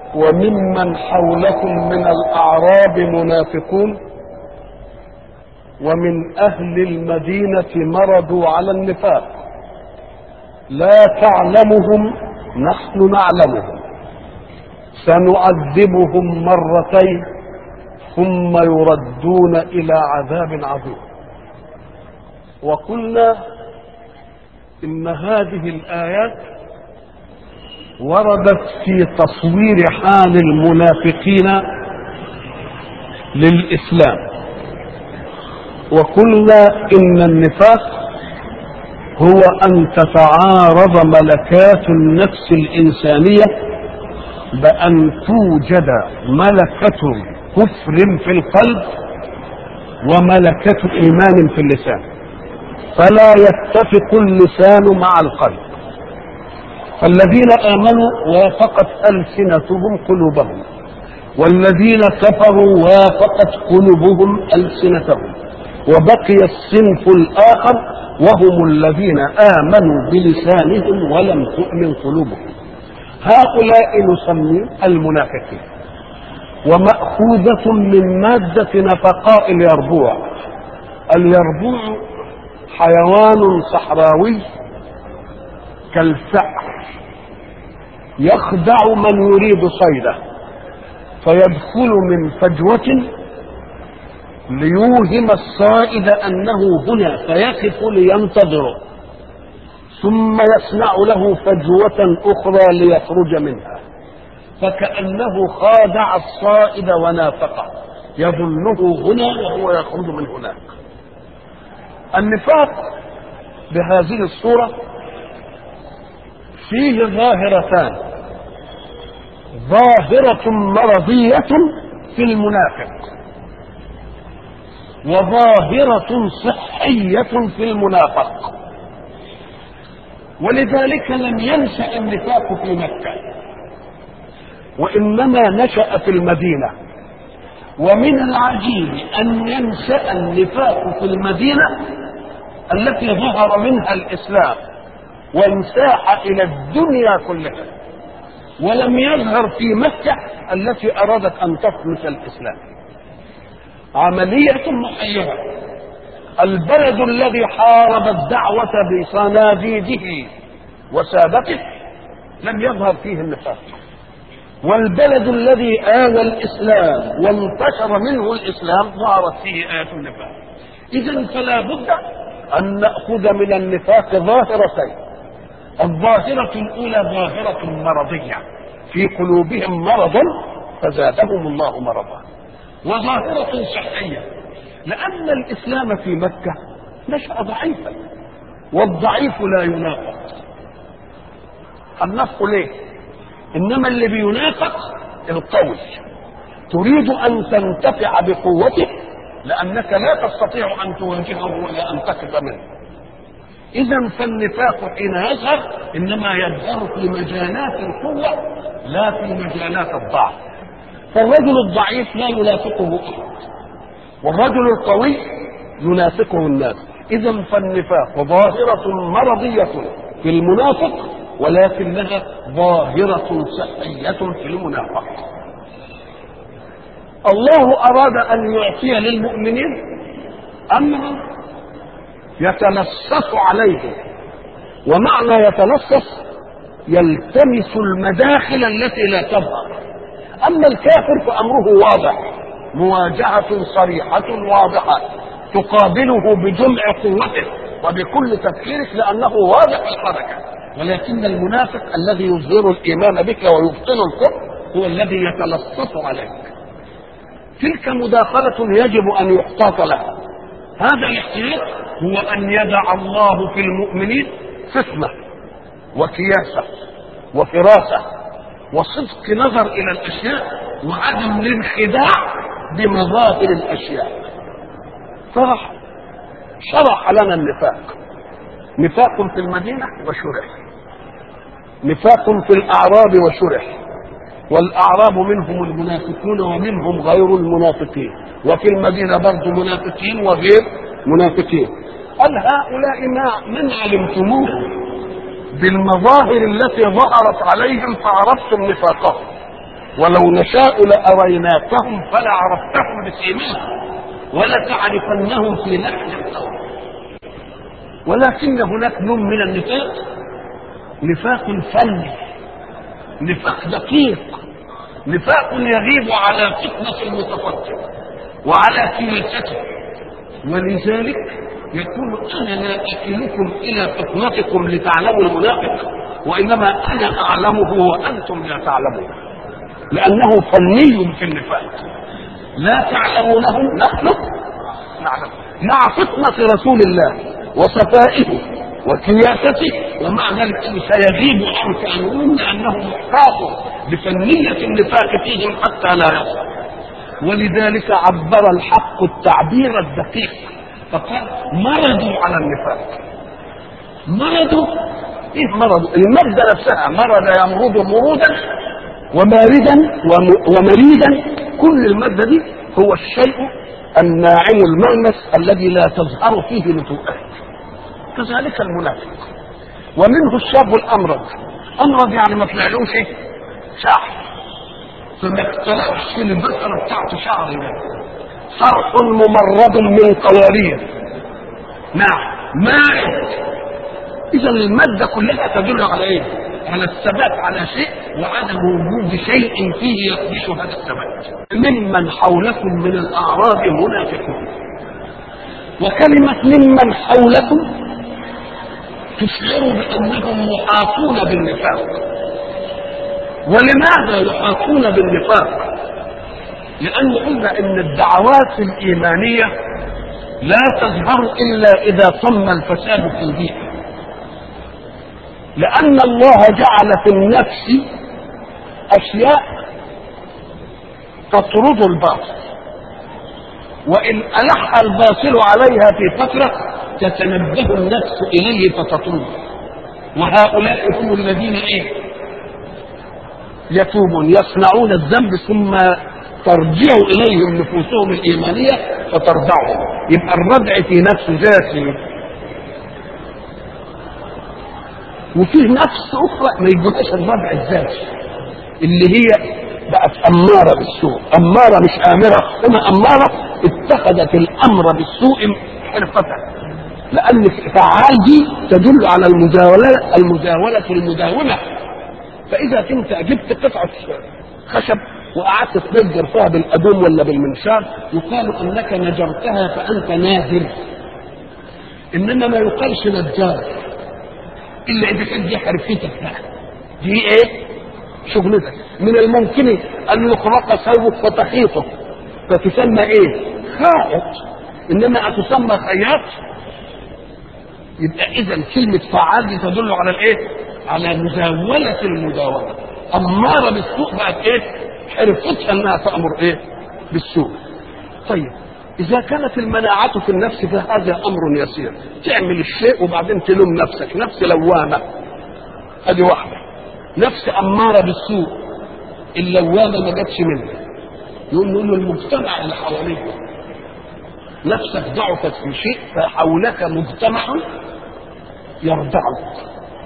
وممن حولكم من الأعراب منافقون ومن أهل المدينة مرضوا على النفاق لا تعلمهم نحن نعلمهم سنعذبهم مرتين ثم يردون إلى عذاب عظيم وقلنا إن هذه الآيات وردت في تصوير حال المنافقين للإسلام وقلنا إن النفاق هو أن تتعارض ملكات النفس الإنسانية بأن توجد ملكة كفر في القلب وملكة إيمان في اللسان فلا يتفق اللسان مع القلب فالذين آمنوا وافقت ألسنتهم قلوبهم والذين كفروا وافقت قلوبهم ألسنتهم وبقي الصنف الآخر وهم الذين آمنوا بلسانهم ولم تؤمن قلوبهم هؤلاء نسمي المنافقين ومأخوذة من مادة نفقاء اليربوع اليربوع حيوان صحراوي كالفأر يخدع من يريد صيده فيدخل من فجوة ليوهم الصائد أنه هنا فيقف لينتظره ثم يصنع له فجوة أخرى ليخرج منها فكأنه خادع الصائد ونافقه يظنه هنا وهو يخرج من هناك النفاق بهذه الصورة فيه ظاهرتان ظاهرة مرضية في المنافق وظاهرة صحية في المنافق ولذلك لم ينشأ النفاق في مكة وإنما نشأ في المدينة ومن العجيب أن ينشأ النفاق في المدينة التي ظهر منها الإسلام وانساح إلى الدنيا كلها ولم يظهر في مكة التي أرادت أن تطمس الإسلام عملية محيرة البلد الذي حارب الدعوة بصناديده وسادته لم يظهر فيه النفاق والبلد الذي آوى الإسلام وانتشر منه الإسلام ظهرت فيه آية النفاق إذا فلا بد أن نأخذ من النفاق ظاهرتين الظاهرة الأولى ظاهرة مرضية في قلوبهم مرض فزادهم الله مرضا وظاهرة صحية لأن الإسلام في مكة نشأ ضعيفا والضعيف لا ينافق النفق ليه؟ إنما اللي بينافق القوي تريد أن تنتفع بقوته لأنك لا تستطيع أن تواجهه ولا أن تخف منه إذا فالنفاق حين يظهر إنما يظهر في مجالات القوة لا في مجالات الضعف فالرجل الضعيف لا ينافقه أحد والرجل القوي ينافقه الناس إذا فالنفاق ظاهرة مرضية في المنافق ولكنها ظاهرة صحية في المنافق الله أراد أن يعطي للمؤمنين أمرا يتلصص عليهم ومعنى يتلصص يلتمس المداخل التي لا تظهر أما الكافر فأمره واضح مواجهة صريحة واضحة تقابله بجمع قوته وبكل تفكيرك لأنه واضح الحركة ولكن المنافق الذي يظهر الإيمان بك ويبطل الكفر هو الذي يتلصص عليك تلك مداخلة يجب أن يحتاط لها هذا الاحتياط هو أن يدع الله في المؤمنين فطنة وكياسة وفراسة وصدق نظر إلى الأشياء وعدم الانخداع بمظاهر الأشياء صرح شرح لنا النفاق نفاق في المدينة وشرح نفاق في الأعراب وشرح والأعراب منهم المنافقون ومنهم غير المنافقين وفي المدينة برضه منافقين وغير منافقين قال هؤلاء ما من علمتموه بالمظاهر التي ظهرت عليهم فعرفتم نفاقهم ولو نشاء لأريناكهم فلا عرفتهم بسيماهم ولتعرفنهم في لحن القول ولكن هناك نوع من النفاق نفاق فني نفاق دقيق نفاق يغيب على فطنة المتفكر وعلى كنيسته ولذلك يقول انا لا اكلكم الى فطنتكم لتعلموا المنافق وانما انا اعلمه وانتم لا تعلمون لانه فني في النفاق لا تعلمونه نحن نعلم مع فطنة رسول الله وصفائه وكياسته ومع ذلك سيغيب عنك أمرهم لأنه محاط بفنية النفاق فيهم حتى لا يصل ولذلك عبر الحق التعبير الدقيق فقال مرضوا على النفاق مرضوا ايه مرضوا المادة نفسها مرض يمرض مرودا وماردا ومريدا كل المادة دي هو الشيء الناعم الملمس الذي لا تظهر فيه نتوءات كذلك المنافق ومنه الشاب الامرض امرض يعني ما طلعلوش شعر فما اقتلعش في البشره بتاعته شعر صرح ممرض من قوارير نعم مائد اذا الماده كلها تدل على ايه على الثبات على شيء وعدم وجود شيء فيه يخدش هذا الثبات ممن حولكم من الاعراب منافقون وكلمه ممن حولكم تشعر بانهم محاطون بالنفاق ولماذا يحاطون بالنفاق لان قلنا ان الدعوات الايمانيه لا تظهر الا اذا طم الفساد في البيئه لان الله جعل في النفس اشياء تطرد الباطل وان الح الباطل عليها في فتره تتنبه النفس اليه فتطلبه وهؤلاء هم الذين ايه يتوبون يصنعون الذنب ثم ترجع اليهم نفوسهم الايمانيه فترجعهم يبقى الردع في نفس ذاته وفيه نفس اخرى ما يجوهاش الردع الذاتي اللي هي بقت اماره بالسوء اماره مش امره انما اماره اتخذت الامر بالسوء حرفه لان فعال دي تدل على المزاوله المزاوله المداومه فاذا كنت جبت قطعه خشب وقعدت تنجر فيها بالادوم ولا بالمنشار يقال انك نجرتها فانت ناذر انما ما يقالش نجار الا اذا كانت دي حرفتك بقى دي ايه شغلتك من الممكن ان يخرق ثوبك فتخيطه فتسمى ايه خائط انما اتسمى خياط يبقى اذا كلمه فعال دي تدل على الايه على مزاوله المداومه اماره بالسوء بقت ايه حرفتها انها تامر ايه بالسوء طيب اذا كانت المناعه في النفس فهذا امر يسير تعمل الشيء وبعدين تلوم نفسك نفس لوامه ادي واحده نفس اماره بالسوء اللوامه ما جاتش منها يقول له المجتمع اللي حواليك نفسك ضعفت في شيء فحولك مجتمع يرضعك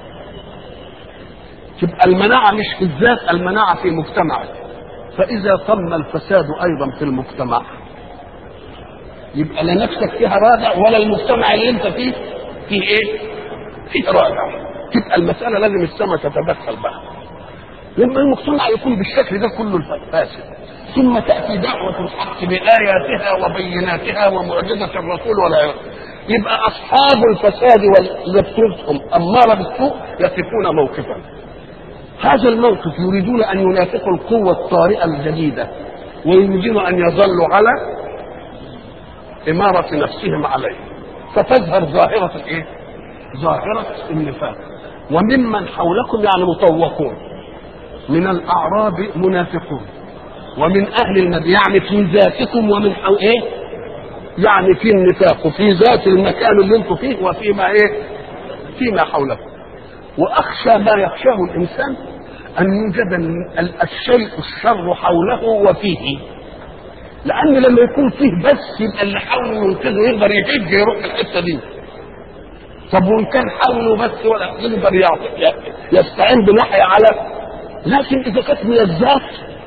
تبقى المناعة مش في الذات المناعة في مجتمعك فإذا تم الفساد أيضا في المجتمع يبقى لا نفسك فيها رادع ولا المجتمع اللي انت فيه فيه ايه؟ فيه رادع تبقى المسألة لازم السماء تتدخل بقى لما المجتمع يكون بالشكل ده كله فاسد ثم تأتي دعوة الحق بآياتها وبيناتها ومعجزة الرسول ولا يبقى أصحاب الفساد واللبسوسهم أمارة بالسوء يقفون موقفا هذا الموقف يريدون أن ينافقوا القوة الطارئة الجديدة ويريدون أن يظلوا على إمارة نفسهم عليه فتظهر ظاهرة الإيه؟ ظاهرة النفاق وممن حولكم يعني مطوقون من الأعراب منافقون ومن اهل المدينه يعني في ذاتكم ومن حو ايه يعني في النفاق وفي ذات المكان اللي انتم فيه وفيما ايه فيما حولكم واخشى ما يخشاه الانسان ان يوجد الشيء الشر حوله وفيه لان لما يكون فيه بس يبقى اللي حوله ينقذه يقدر يهج يروح الحته دي طب وان كان حوله بس ولا يقدر يستعين بناحيه على لكن اذا كانت من الذات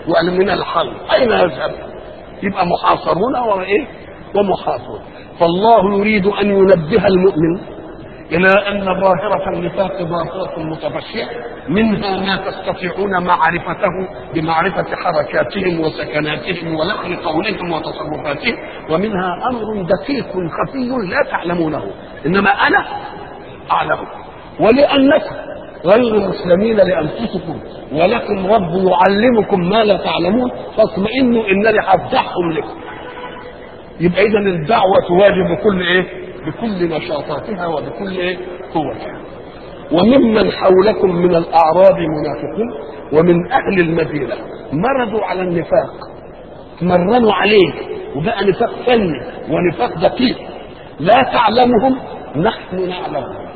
وقال من الحل اين يذهب يبقى محاصرون وايه ومحاصرون فالله يريد ان ينبه المؤمن الى ان ظاهره النفاق ظاهره متفشيه منها ما تستطيعون معرفته بمعرفه حركاتهم وسكناتهم ولحن قولهم وتصرفاتهم ومنها امر دقيق خفي لا تعلمونه انما انا اعلمه ولانكم غير مسلمين لانفسكم ولكم رب يعلمكم ما لا تعلمون فاطمئنوا انني هفتحهم لكم يبقى اذا الدعوه تواجه بكل ايه بكل نشاطاتها وبكل ايه قوتها وممن حولكم من الاعراب منافقون ومن اهل المدينه مرضوا على النفاق مرنوا عليه وبقى نفاق فني ونفاق دقيق لا تعلمهم نحن نعلمهم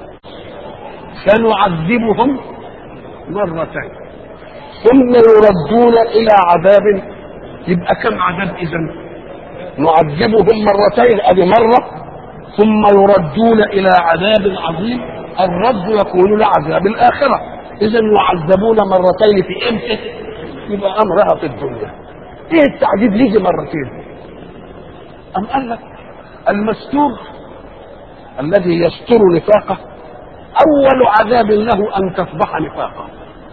سنعذبهم مرتين ثم يردون الى عذاب يبقى كم عذاب اذا نعذبهم مرتين ادي مره ثم يردون الى عذاب عظيم الرد يكون لعذاب الاخره اذا يعذبون مرتين في امتى يبقى امرها في الدنيا ايه التعذيب ليجي مرتين ام قال لك المستور الذي يستر نفاقه اول عذاب له ان تصبح نفاقا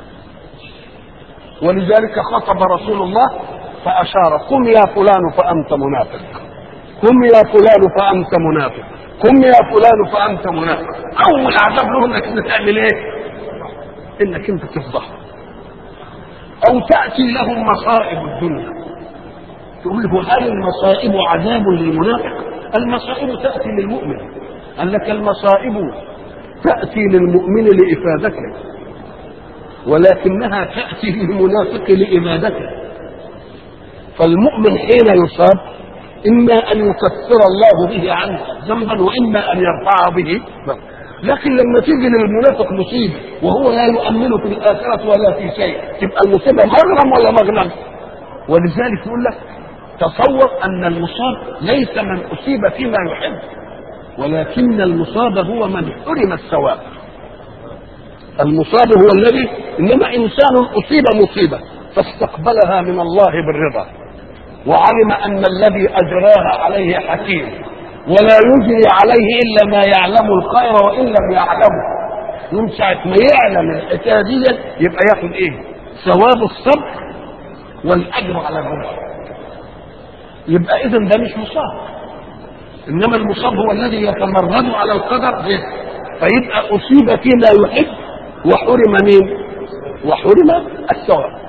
ولذلك خطب رسول الله فاشار قم يا فلان فانت منافق قم يا فلان فانت منافق قم يا فلان فانت منافق اول عذاب له انك انت تعمل ايه انك انت تفضح او تاتي لهم مصائب الدنيا تقول له هل المصائب عذاب للمنافق المصائب تاتي للمؤمن قال لك المصائب تأتي للمؤمن لإفادته ولكنها تأتي للمنافق لإبادته فالمؤمن حين يصاب إما أن يكفر الله به عنه ذنبا وإما أن يرفع به لكن لما تيجي للمنافق مصيبة وهو لا يؤمن في الآخرة ولا في شيء تبقى المصيبة مغرم ولا مغنم ولذلك يقول لك تصور أن المصاب ليس من أصيب فيما يحب ولكن المصاب هو من حرم الثواب المصاب هو الذي انما انسان اصيب مصيبه فاستقبلها من الله بالرضا وعلم ان الذي اجراها عليه حكيم ولا يجري عليه الا ما يعلم الخير وان لم يعلمه من ساعه ما يعلم الحكايه دي يبقى ياخد ايه؟ ثواب الصبر والاجر على الرضا يبقى اذا ده مش مصاب انما المصاب هو الذي يتمرد على القدر فيبقى اصيب فيما يحب وحرم مين وحرم الثواب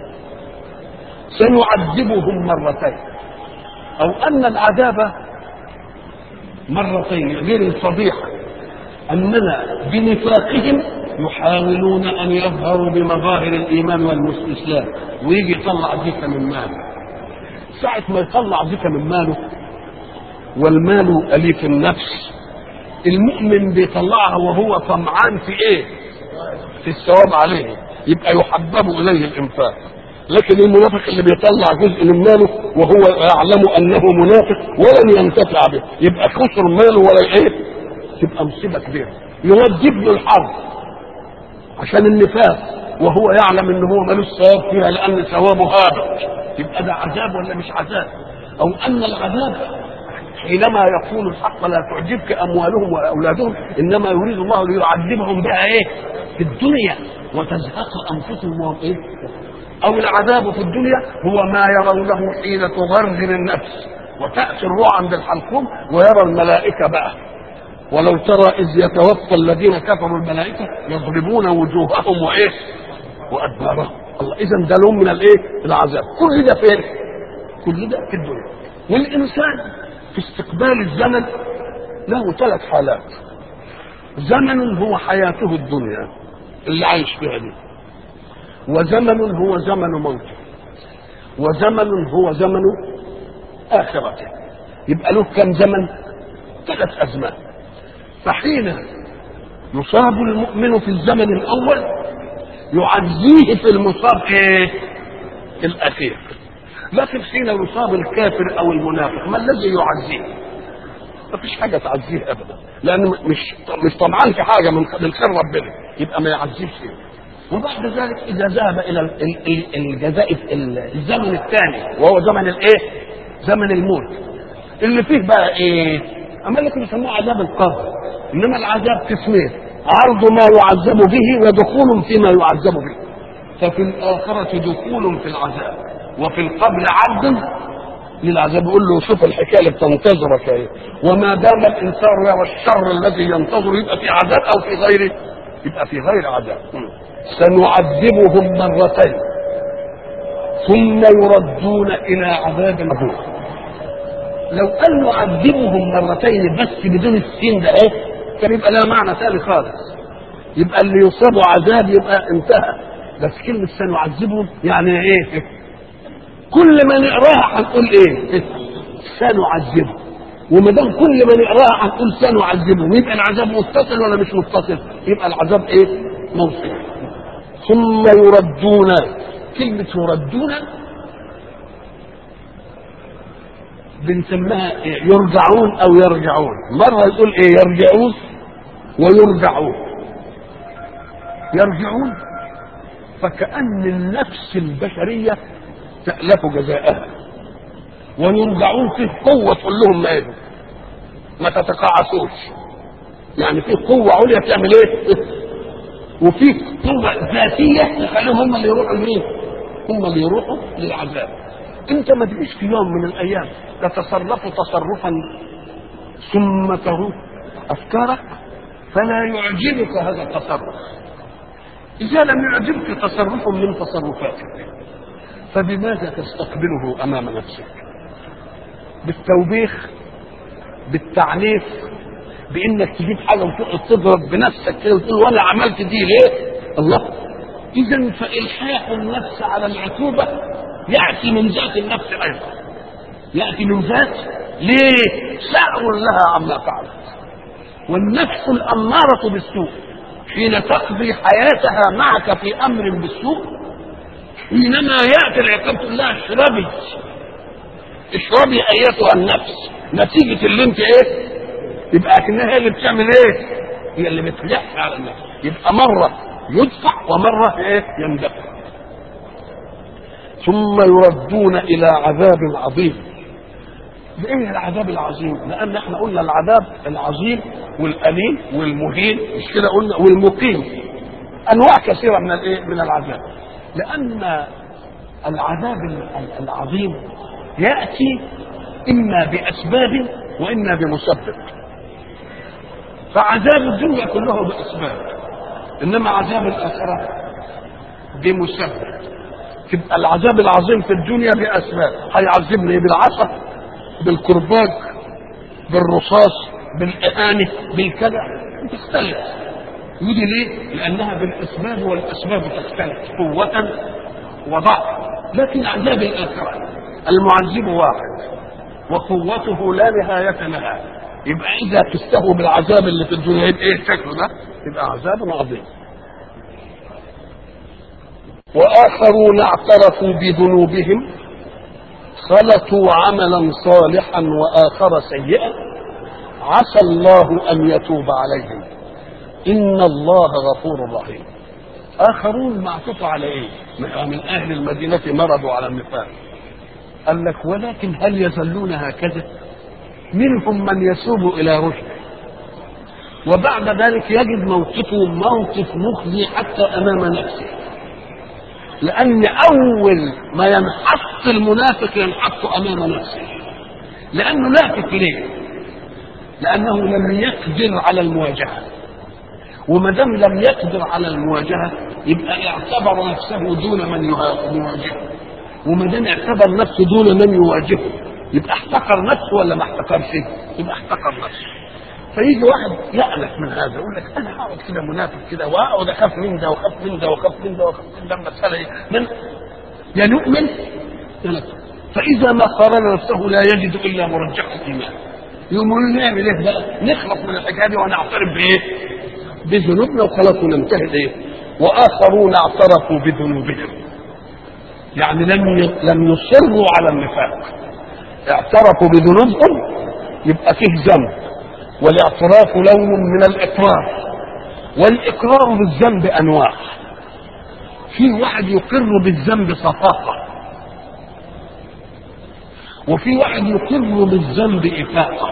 سنعذبهم مرتين او ان العذاب مرتين غير الفضيحه اننا بنفاقهم يحاولون ان يظهروا بمظاهر الايمان والاسلام ويجي يطلع ذكر من ماله ساعه ما يطلع ذكر من ماله والمال أليف النفس المؤمن بيطلعها وهو طمعان في ايه في الثواب عليه يبقى يحبب اليه الانفاق لكن المنافق اللي بيطلع جزء من ماله وهو يعلم انه منافق ولن ينتفع به يبقى خسر ماله ولا ايه تبقى مصيبه كبيره يودي ابن الحرب عشان النفاق وهو يعلم ان هو ملوش ثواب فيها لان ثوابه هابط يبقى ده عذاب ولا مش عذاب او ان العذاب حينما يقول الحق لا تعجبك اموالهم واولادهم انما يريد الله ليعذبهم بها ايه؟ في الدنيا وتزهق انفسهم وهم ايه؟ او العذاب في الدنيا هو ما يرونه حين تغرغر النفس وتاتي الروح عند الحلقوم ويرى الملائكه بقى ولو ترى اذ يتوفى الذين كفروا الملائكه يضربون وجوههم وايه؟ وادبارهم الله اذا ده لهم من الايه؟ العذاب كل ده فين؟ كل ده في الدنيا والانسان في استقبال الزمن له ثلاث حالات زمن هو حياته الدنيا اللي عايش فيها دي وزمن هو زمن موته وزمن هو زمن آخرته يبقى له كم زمن ثلاث أزمان فحين يصاب المؤمن في الزمن الأول يعزيه في المصاب إيه؟ الأخير لكن حين يصاب الكافر او المنافق ما الذي يعزيه؟ ما فيش حاجه تعزيه ابدا لان مش مش طمعان في حاجه من من خير ربنا يبقى ما يعزيش فيه وبعد ذلك اذا ذهب الى ال- ال- ال- الجزاء ال- الزمن الثاني وهو زمن الايه؟ زمن الموت اللي فيه بقى ايه؟ اما لك بيسموه عذاب القبر انما العذاب قسمين عرض ما يعذب به ودخول فيما يعذب به ففي الآخرة دخول في العذاب وفي القبر عرض للعذاب يقول له شوف الحكايه اللي بتنتظرك ايه وما دام الانسان يرى الشر الذي ينتظر يبقى في عذاب او في غيره يبقى في غير عذاب سنعذبهم مرتين ثم يردون الى عذاب عظيم لو قال نعذبهم مرتين بس بدون السين ده ايه كان يبقى لها معنى ثاني خالص يبقى اللي يصابوا عذاب يبقى انتهى بس كلمة سنعذبهم يعني ايه كل ما نقراها هنقول ايه سنعذبه وما دام كل ما نقراها هنقول سنعذبه يبقى العذاب متصل ولا مش متصل يبقى العذاب ايه موصول ثم يردون كلمة يردون بنسميها إيه؟ يرجعون او يرجعون مرة يقول ايه يرجعون ويرجعون يرجعون فكأن النفس البشرية تألف جزاءها ويرجعون فيه قوة تقول لهم ما يدوا ما تتقاعسوش يعني فيه قوة عليا تعمل ايه؟ وفيه قوة ذاتية تخليهم هم اللي يروحوا لمين؟ هم اللي يروحوا للعذاب انت ما تجيش في يوم من الايام تتصرف تصرفا ثم تروح افكارك فلا يعجبك هذا التصرف اذا لم يعجبك تصرف من تصرفاتك فبماذا تستقبله امام نفسك بالتوبيخ بالتعنيف بانك تجيب حاجه وتقعد تضرب بنفسك كده وتقول وانا عملت دي ليه؟ الله اذا فالحاح النفس على العقوبه ياتي من ذات النفس ايضا ياتي من ذات ليه؟ سعر لها عما فعلت والنفس الاماره بالسوء حين تقضي حياتها معك في امر بالسوء حينما ياتي العقاب تقول لها اشربي اشربي ايتها النفس نتيجه اللي انت ايه يبقى اكنها هي اللي بتعمل ايه هي اللي بتلح على النفس يبقى مره يدفع ومره ايه يندفع ثم يردون الى عذاب عظيم بايه العذاب العظيم لان احنا قلنا العذاب العظيم والاليم والمهين مش كده قلنا والمقيم انواع كثيره من الايه من العذاب لان العذاب العظيم ياتي اما باسباب واما بمسبب فعذاب الدنيا كله باسباب انما عذاب الاخره بمسبب تبقى العذاب العظيم في الدنيا باسباب هيعذبني بالعصا بالكرباج بالرصاص بالاهانه بالكذا تختلف ودي ليه؟ لانها بالاسباب والاسباب تختلف قوه وضعف لكن عذاب الاخره المعذب واحد وقوته لا نهايه لها يبقى اذا تستهوى بالعذاب اللي في الدنيا يبقى ايه شكله ده؟ يبقى عذاب عظيم واخرون اعترفوا بذنوبهم خلطوا عملا صالحا واخر سيئا عسى الله ان يتوب عليهم ان الله غفور رحيم اخرون معطوف على ايه من اهل المدينه مرضوا على النفاق قال لك ولكن هل يزلون هكذا منهم من يسوب الى رشد وبعد ذلك يجد موقفه موقف مخزي حتى امام نفسه لان اول ما ينحط المنافق ينحط امام نفسه لانه نافق ليه لانه لم يقدر على المواجهه وما دام لم يقدر على المواجهه يبقى اعتبر نفسه دون من يواجهه وما دام اعتبر نفسه دون من يواجهه يبقى احتقر نفسه ولا ما احتقرش يبقى احتقر نفسه فيجي واحد يألف من هذا يقول لك انا هقعد كده منافق كده واقعد اخاف من ده واخاف من ده واخاف من ده واخاف من ده المساله ايه؟ من يا نؤمن يا نكفر فاذا ما قارن نفسه لا يجد الا مرجح الايمان يقوم نعمل ايه بقى؟ نخلص من الحكايه دي ونعترف بايه؟ بذنوبنا وخلاص وننتهي ايه؟ واخرون اعترفوا بذنوبهم يعني لم لم يصروا على النفاق اعترفوا بذنوبهم يبقى فيه ذنب والاعتراف لون من الاقرار والاقرار بالذنب انواع في واحد يقر بالذنب صفاقة وفي واحد يقر بالذنب إفاقة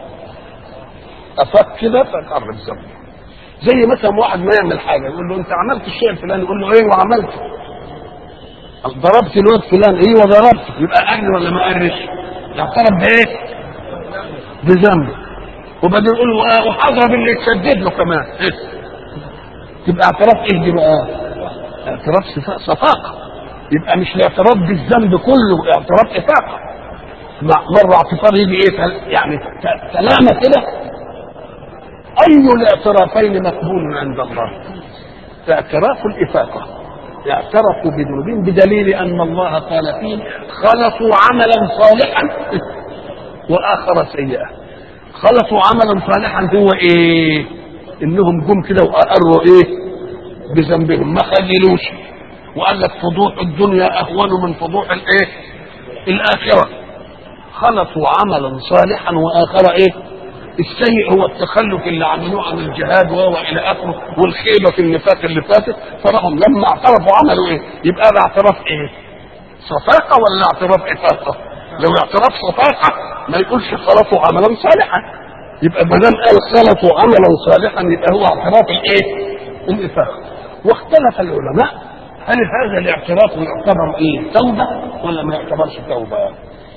أفاق كده فأقر بالذنب زي مثلا واحد ما يعمل حاجة يقول له أنت عملت الشيء الفلاني يقول له أيوه عملته ضربت الواد فلان ايوه ضربته يبقى اهل ولا ما قرش يعترف بايه بذنب وبعدين يقول له وحضرب اللي يتشدد له كمان إيه؟ تبقى اعتراف ايه دي بقى اعتراف صفا- صفاقه يبقى مش الاعتراف بالذنب كله اعتراف افاقه مع- مره اعتراف يجي ايه تل- يعني ت- سلامه كده اي الاعترافين مقبول عند الله اعتراف الافاقه اعترفوا بذنوبهم بدليل ان الله قال فيه خلطوا عملا صالحا واخر سيئا خلطوا عملا صالحا هو ايه انهم جم كده واقروا ايه بذنبهم ما خجلوش وقال لك فضوح الدنيا اهون من فضوح الايه الاخره خلطوا عملا صالحا واخر ايه السيء هو التخلف اللي عملوه عن الجهاد وهو الى اخره والخيبه في النفاق اللي فاتت فراهم لما اعترفوا عملوا ايه؟ يبقى ده اعتراف ايه؟ صفاقه ولا اعتراف افاقه؟ لو اعتراف صفاقه ما يقولش خلطوا عملا صالحا يبقى ما دام قال خلطوا عملا صالحا يبقى هو اعتراف الايه؟ الافاقه واختلف العلماء هل هذا الاعتراف يعتبر ايه؟ توبه ولا ما يعتبرش توبه؟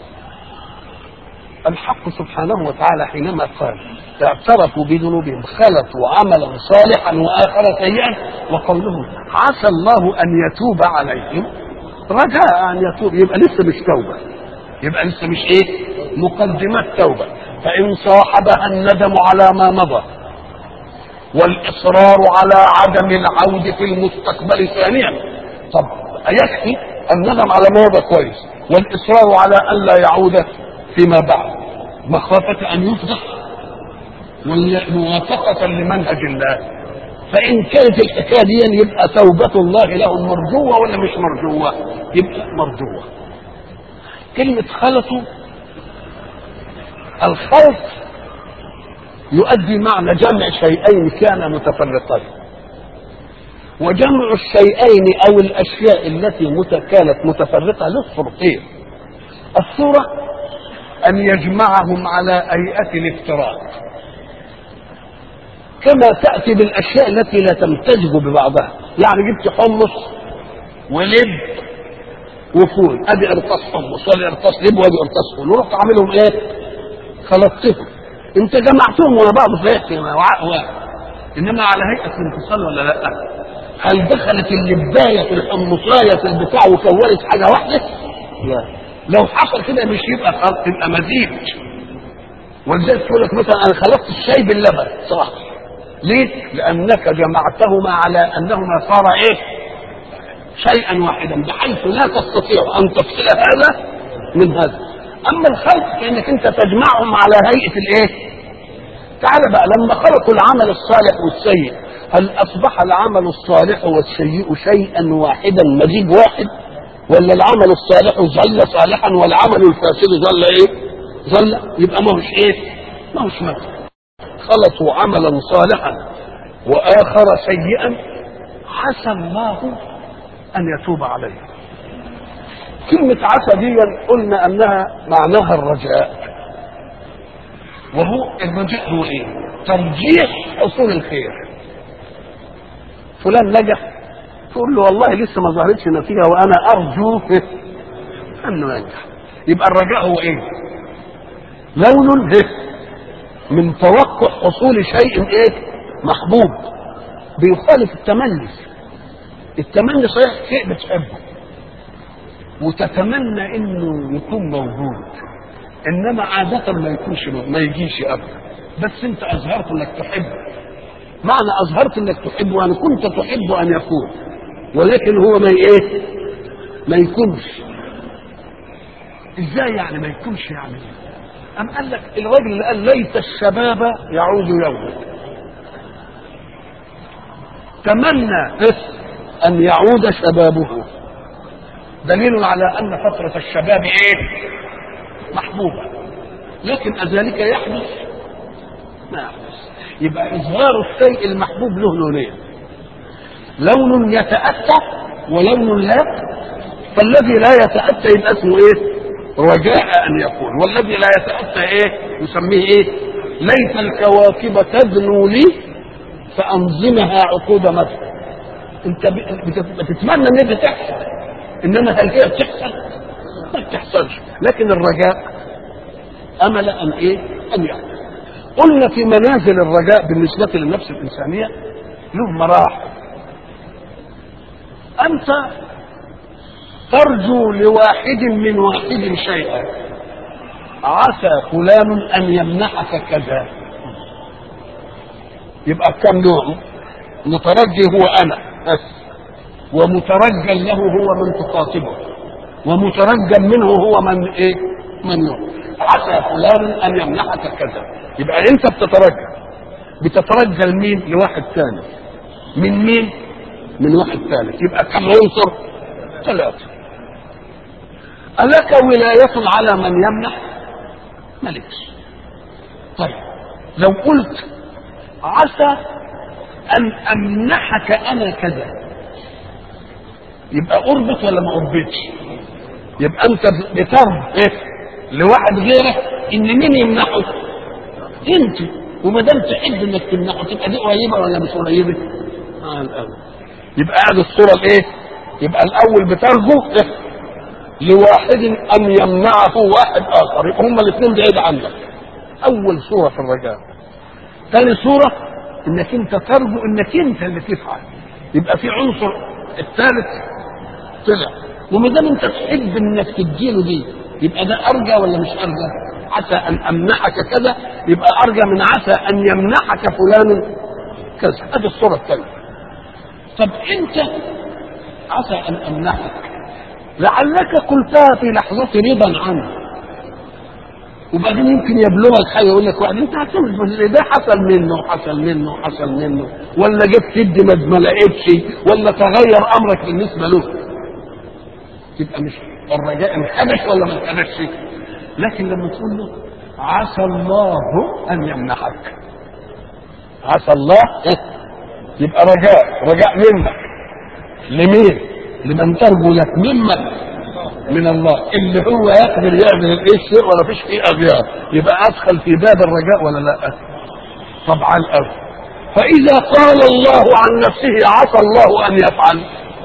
الحق سبحانه وتعالى حينما قال اعترفوا بذنوبهم خلطوا عملا صالحا واخر سيئا وقولهم عسى الله ان يتوب عليهم رجاء ان يتوب يبقى لسه مش توبه يبقى لسه مش ايه مقدمات توبه فان صاحبها الندم على ما مضى والاصرار على عدم العود في المستقبل ثانيا طب يكفي الندم على ما مضى كويس والاصرار على ان لا يعود فيما بعد مخافة أن يفضح موافقة لمنهج الله فإن كانت الحكاية دي يبقى توبة الله له مرجوة ولا مش مرجوة؟ يبقى مرجوة. كلمة خلطوا الخلط يؤدي معنى جمع شيئين كانا متفرقين. وجمع الشيئين أو الأشياء التي مت- كانت متفرقة له صورتين. الصورة أن يجمعهم على هيئة الافتراق كما تأتي بالأشياء التي لا تمتزج ببعضها يعني جبت حمص ولب وفول ادي ارطاس حمص وادي ارطاس لب وادي ارطاس فول ورحت عاملهم ايه؟ خلطتهم انت جمعتهم ورا بعض في إيه؟ وعاء واحد انما على هيئه الانفصال ولا لا؟ هل دخلت اللبايه في الحمصايه في البتاع وكونت حاجه واحده؟ لا لو حصل كده مش يبقى خلط يبقى مزيج ولذلك يقول لك مثلا انا خلطت الشاي باللبن صح ليه؟ لانك جمعتهما على انهما صار ايه؟ شيئا واحدا بحيث لا تستطيع ان تفصل هذا من هذا اما الخلق فانك انت تجمعهم على هيئه الايه؟ تعال بقى لما خلقوا العمل الصالح والسيء هل اصبح العمل الصالح والسيء شيئا واحدا مزيج واحد؟ ولا العمل الصالح ظل صالحا والعمل الفاسد ظل ايه؟ ظل يبقى ما هوش ايه؟ ما هوش مثل خلطوا عملا صالحا واخر سيئا عسى الله ان يتوب عليه. كلمة عسى دي قلنا انها معناها الرجاء. وهو الرجاء هو ايه؟ ترجيح حصول الخير. فلان نجح تقول له والله لسه ما ظهرتش نتيجه وانا ارجو انه ينجح يبقى الرجاء هو ايه لون من توقع حصول شيء ايه محبوب بيخالف التمني التمني صحيح شيء بتحبه وتتمنى انه يكون موجود انما عادة ما يكونش ما يجيش ابدا بس انت اظهرت انك تحبه معنى اظهرت انك تحبه يعني كنت تحب ان يكون ولكن هو ما ايه ما يكونش ازاي يعني ما يكونش يعني ام قال لك الراجل اللي قال ليت الشباب يعود يوما تمنى ان يعود شبابه دليل على ان فترة الشباب ايه محبوبة لكن أذلك يحدث ما يحدث يبقى إظهار الشيء المحبوب له لونين لون يتأتى ولون لا فالذي لا يتأتى يبقى اسمه ايه رجاء ان يكون والذي لا يتأتى ايه يسميه ايه ليس الكواكب تدنو لي فانظمها عقود مدح انت بتتمنى ان دي تحصل انما هل هي بتحصل؟ ما بتحصلش لكن الرجاء امل ان ايه؟ ان يحصل قلنا في منازل الرجاء بالنسبه للنفس الانسانيه له مراحل انت ترجو لواحد من واحد شيئا عسى فلان ان يمنحك كذا يبقى كم نوع مترجي هو انا بس ومترجى له هو من تخاطبه ومترجى منه هو من ايه من يوم عسى فلان ان يمنحك كذا يبقى انت بتترجى بتترجى لمين لواحد ثاني من مين من واحد ثالث يبقى كم عنصر ثلاثه ألك ولاية على من يمنح ملكش طيب لو قلت عسى أن أمنحك أنا كذا يبقى أربط ولا ما أربطش يبقى أنت بترب إيه لواحد غيرك إن مين يمنحه أنت وما دام تحب إنك تمنحه تبقى دي قريبة ولا مش قريبة؟ آه الأول يبقى قاعد الصورة الإيه؟ يبقى الأول بترجو إيه؟ لواحد ان يمنعه واحد اخر يبقى هما الاثنين بعيد عنك اول صوره في الرجاء ثاني صوره انك انت ترجو انك انت اللي تفعل يبقى في عنصر الثالث طلع وما دام انت تحب انك تديله دي يبقى ده ارجى ولا مش ارجى؟ عسى ان امنحك كذا يبقى ارجى من عسى ان يمنحك فلان كذا هذه الصوره الثانيه طب انت عسى ان امنحك لعلك قلتها في لحظة رضا عنه وبعدين يمكن يبلغك حاجه يقول لك واحد انت هتعمل ده حصل منه وحصل منه وحصل منه ولا جبت تدي ما ما لقيتش ولا تغير امرك بالنسبه له تبقى مش الرجاء انحبس ولا ما انحبسش لكن لما تقول له عسى الله ان يمنحك عسى الله يبقى رجاء رجاء منك لمين؟ لمن ترجو لك ممن من الله اللي هو يقدر يعمل الايه الشيء ولا فيش فيه اغيار يبقى ادخل في باب الرجاء ولا لا؟ طبعا الأرض فإذا قال الله عن نفسه عسى الله أن يفعل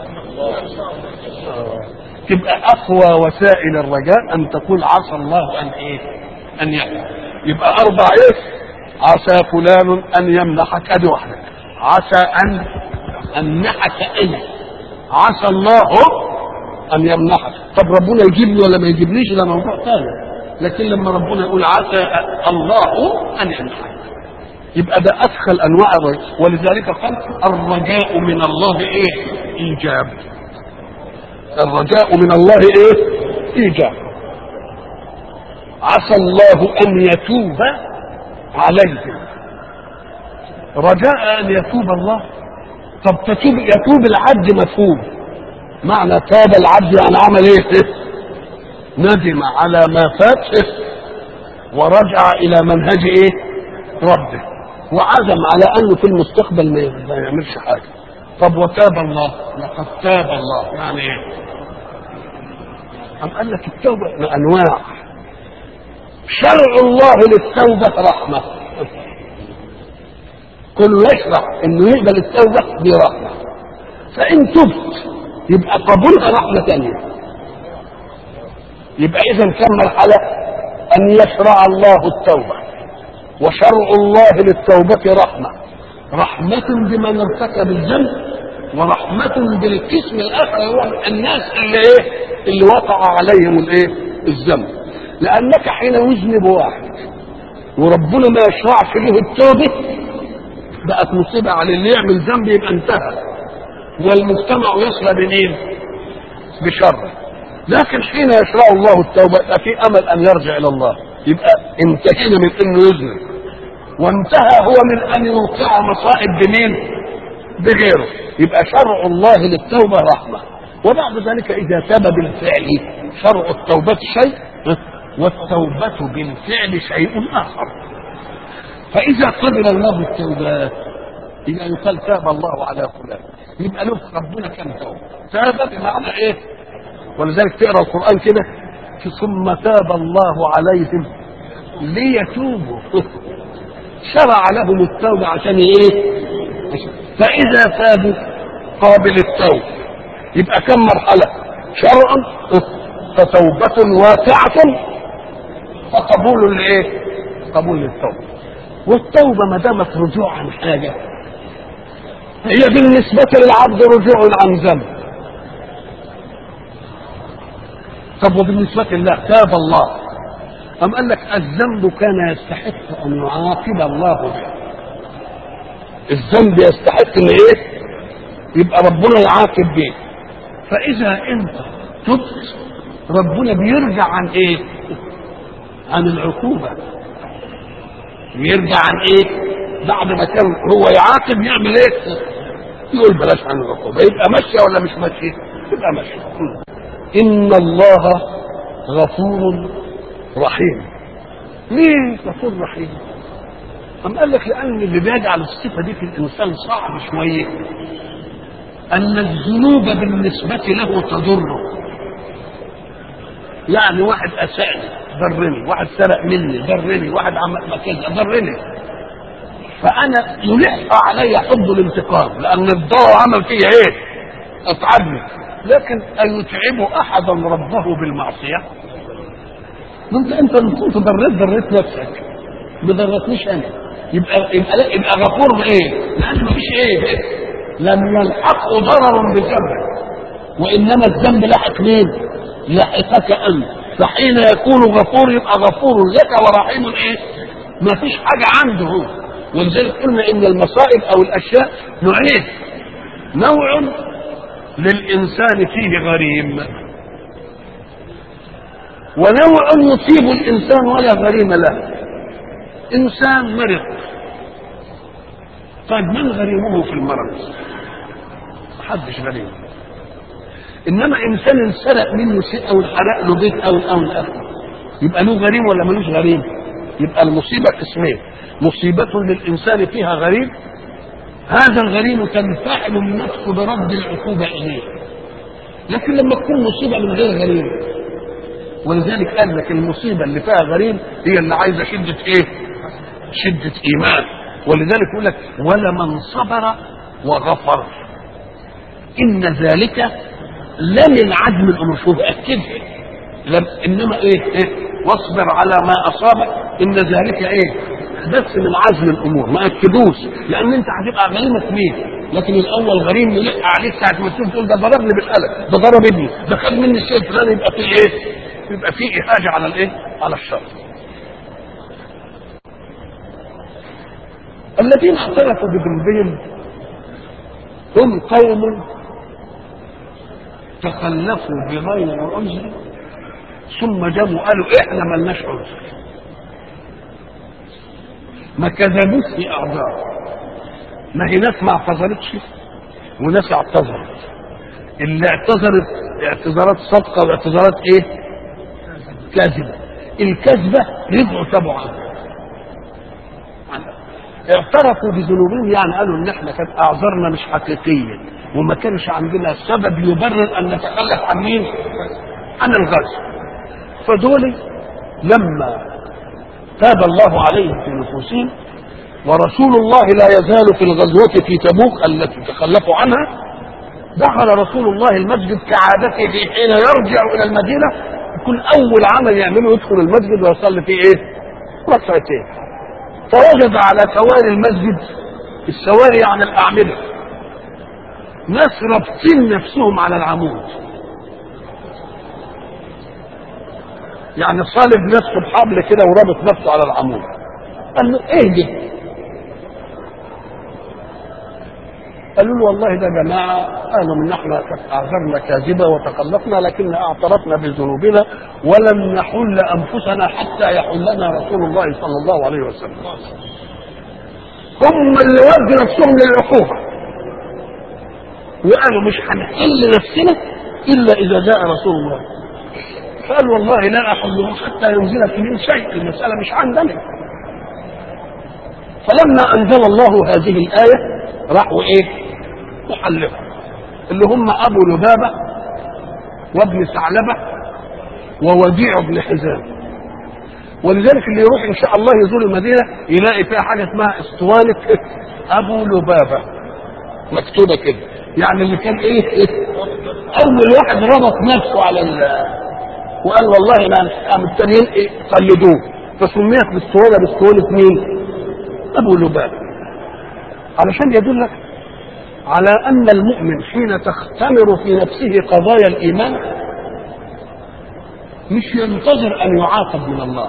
تبقى أقوى وسائل الرجاء أن تقول عسى الله أن إيه؟ أن يفعل يبقى أربع إيه؟ عسى فلان أن يمنحك أدي واحدة عسى أن أمنحك أنا عسى الله ان يمنحك طب ربنا يجيبني ولا ما يجيبنيش ده موضوع ثاني لكن لما ربنا يقول عسى الله ان يمنحك يبقى ده ادخل انواع الرجاء ولذلك قال الرجاء من الله ايه ايجاب الرجاء من الله ايه ايجاب عسى الله ان يتوب عليهم رجاء ان يتوب الله طب تتوب يتوب العبد مفهوم معنى تاب العبد يعني عمل ايه ندم على ما فات ورجع الى منهج ايه ربه وعزم على انه في المستقبل ما يعملش حاجه طب وتاب الله لقد تاب الله يعني ايه أم قال لك التوبة أنواع شرع الله للتوبة رحمة كل يشرع انه يقبل التوبة دي رحمة فإن تبت يبقى قبولها رحمة ثانية يبقى إذا كم مرحلة أن يشرع الله التوبة وشرع الله للتوبة رحمة رحمة بمن ارتكب الذنب ورحمة بالقسم الآخر هو الناس اللي إيه اللي وقع عليهم الإيه الذنب لأنك حين يذنب واحد وربنا ما يشرعش له التوبة بقت مصيبة على اللي يعمل ذنب يبقى انتهى والمجتمع يصلى بمين؟ بشر لكن حين يشرع الله التوبة يبقى في أمل أن يرجع إلى الله يبقى انتهينا من أنه يذنب وانتهى هو من أن يوقع مصائب بمين؟ بغيره يبقى شرع الله للتوبة رحمة وبعد ذلك إذا تاب بالفعل شرع التوبة شيء والتوبة بالفعل شيء آخر فإذا قبل الله التوبات إذا يقال تاب الله على فلان يبقى له ربنا كان توبه تاب بمعنى ايه ولذلك تقرا القران كده ثم تاب الله عليهم ليتوبوا شرع لهم التوبه عشان ايه فاذا تابوا قابل التوبه يبقى كم مرحله شرع فتوبه واقعه فقبول لايه قبول للتوبه والتوبه ما دامت رجوع عن حاجه هي بالنسبة للعبد رجوع عن ذنب طب وبالنسبة لله تاب الله أم قال لك الذنب كان يستحق أن يعاقب الله به الذنب يستحق أن إيه يبقى ربنا يعاقب به فإذا أنت تبت ربنا بيرجع عن إيه عن العقوبة بيرجع عن إيه بعد ما كان هو يعاقب يعمل ايه؟ يقول بلاش عن العقوبه يبقى ماشيه ولا مش ماشيه؟ يبقى ماشيه ان الله غفور رحيم ليه غفور رحيم؟ أم قال لك لأن اللي بيجعل الصفة دي في الإنسان صعب شوية أن الذنوب بالنسبة له تضره يعني واحد أساءني ضرني واحد سرق مني ضرني واحد عمل كذا ضرني فانا يلح علي حب الانتقام لان الضوء عمل فيا ايه اتعبني لكن ايتعب احدا ربه بالمعصيه ما انت انت اللي كنت ضريت ضريت نفسك ما ضرتنيش انا يبقى يبقى, لا يبقى غفور ايه لان مفيش ايه لم يلحقه ضرر بذنبه وانما الذنب لحق مين لحقك انت فحين يكون غفور يبقى غفور لك ورحيم ايه ما فيش حاجه عنده هو ولذلك قلنا ان المصائب او الاشياء نوعين نوع للانسان فيه غريم ونوع يصيب الانسان ولا غريم له انسان مرض طيب من غريمه في المرض محدش غريم انما انسان انسرق منه شيء او انحرق له بيت او او الاخر يبقى له غريم ولا ملوش غريم يبقى المصيبه قسمين مصيبة للإنسان فيها غريب هذا الغريم تنفعل النفس برد العقوبة إليه لكن لما تكون مصيبة من غير غريم ولذلك قال لك المصيبة اللي فيها غريم هي اللي عايزة شدة إيه؟ شدة إيمان ولذلك يقول لك ولمن صبر وغفر إن ذلك لمن عدم الأمور شوف أكدها لم إنما إيه, إيه؟ واصبر على ما أصابك إن ذلك إيه؟ بس من عزم الامور ما اكدوش لان انت هتبقى غريمه مين لكن الاول غريم يلق عليك ساعه ما تشوف تقول ده ضربني بالقلم ده ضرب ابني ده خد مني الشيء الفلاني يبقى في ايه؟ يبقى في اهاجه على الايه؟ على الشر. الذين اعترفوا بذنبهم هم قوم تخلفوا بغير عذر ثم جابوا قالوا احنا ملناش عذر ما كذبوش في اعذار ما هي ناس ما اعتذرتش وناس اعتذرت اللي اعتذرت اعتذارات صادقه واعتذارات ايه؟ كاذبه الكذبه رجعوا تابوا عنها اعترفوا بذنوبهم يعني قالوا ان احنا كانت اعذارنا مش حقيقيه وما كانش عندنا سبب يبرر ان نتخلف عن مين؟ عن الغزو فدول لما تاب الله عليهم في نفوسهم ورسول الله لا يزال في الغزوة في تبوك التي تخلفوا عنها دخل رسول الله المسجد كعادته في حين يرجع إلى المدينة يكون أول عمل يعمله يدخل المسجد ويصلي فيه إيه؟ ركعتين فوجد على سواري المسجد السواري يعني الأعمدة ناس رابطين نفسهم على العمود يعني صالب نفسه بحبل كده ورابط نفسه على العمود قال له ايه دي قالوا له والله ده جماعة قالوا من احنا اعذرنا كاذبة وتخلفنا لكن اعترفنا بذنوبنا ولم نحل انفسنا حتى يحلنا رسول الله صلى الله عليه وسلم هم اللي ودوا نفسهم للعقوبة وقالوا مش هنحل نفسنا الا اذا جاء رسول الله قال والله لا احله حتى ينزل فيهم شيء المساله مش عندنا فلما انزل الله هذه الايه راحوا ايه محلفه اللي هم ابو لبابه وابن ثعلبه ووديع بن حزام ولذلك اللي يروح ان شاء الله يزور المدينه يلاقي فيها حاجه اسمها اسطوانه ابو لبابه مكتوبه كده يعني اللي كان ايه, إيه؟ اول واحد ربط نفسه على ال وقال والله لا قام التانيين إيه؟ قلدوه فسميت بالاسطوانه باسطوانه مين؟ ابو لبابه علشان يدلك على ان المؤمن حين تختمر في نفسه قضايا الايمان مش ينتظر ان يعاقب من الله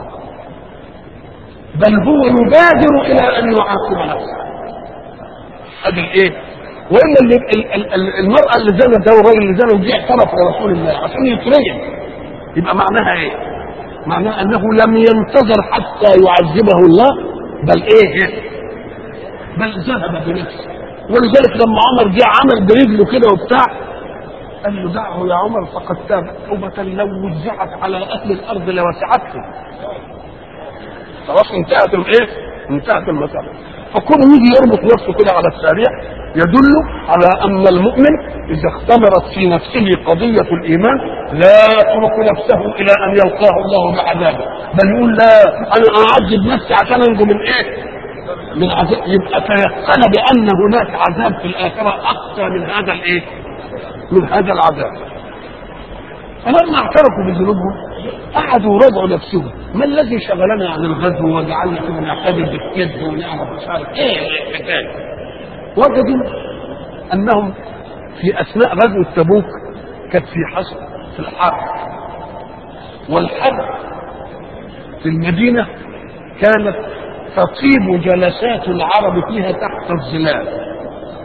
بل هو يبادر الى ان يعاقب نفسه هذا الايه والا اللي ال- ال- ال- المراه اللي زنت ده والراجل اللي زنى دي اعترف لرسول الله عشان يترجم يبقى معناها ايه؟ معناها انه لم ينتظر حتى يعذبه الله بل ايه؟ بل ذهب بنفسه ولذلك لما عمر جه عمل برجله كده وبتاع قال له دعه يا عمر فقد تاب توبة لو وزعت على أهل الأرض لوسعتهم خلاص انتهت الايه؟ انتهت المسألة فكونه يجي يربط نفسه كده على السريع يدل على أن المؤمن إذا اختمرت في نفسه قضية الإيمان لا يترك نفسه إلى أن يلقاه الله بعذابه بل يقول لا أنا أعذب نفسي عشان أنجو من إيه؟ من عذاب يبقى تيقن بأن هناك عذاب في الآخرة أقسى من هذا الإيه؟ من هذا العذاب فلما اعترفوا بذنوبهم قعدوا رضعوا نفسهم ما الذي شغلنا عن الغزو وجعلنا كنا نعتبر بالكذب ونعرف مش عارف ايه الحكايه وجدوا انهم في اثناء غزوه تبوك كانت في حصر في الحرب والحرب في المدينه كانت تطيب جلسات العرب فيها تحت الظلال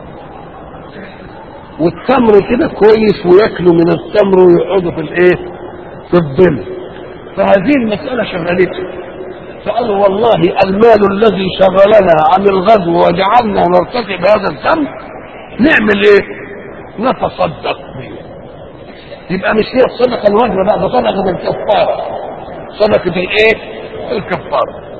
والتمر كده كويس وياكلوا من التمر ويقعدوا في الايه؟ في الظل. فهذه المسألة شغلتهم. فقالوا والله المال الذي شغلنا عن الغزو وجعلنا نرتكب هذا الذنب نعمل ايه؟ نتصدق به. يبقى مش هي الصدقة الواجبة بقى ده صدقة الكفارة. صدقة الايه؟ الكفارة.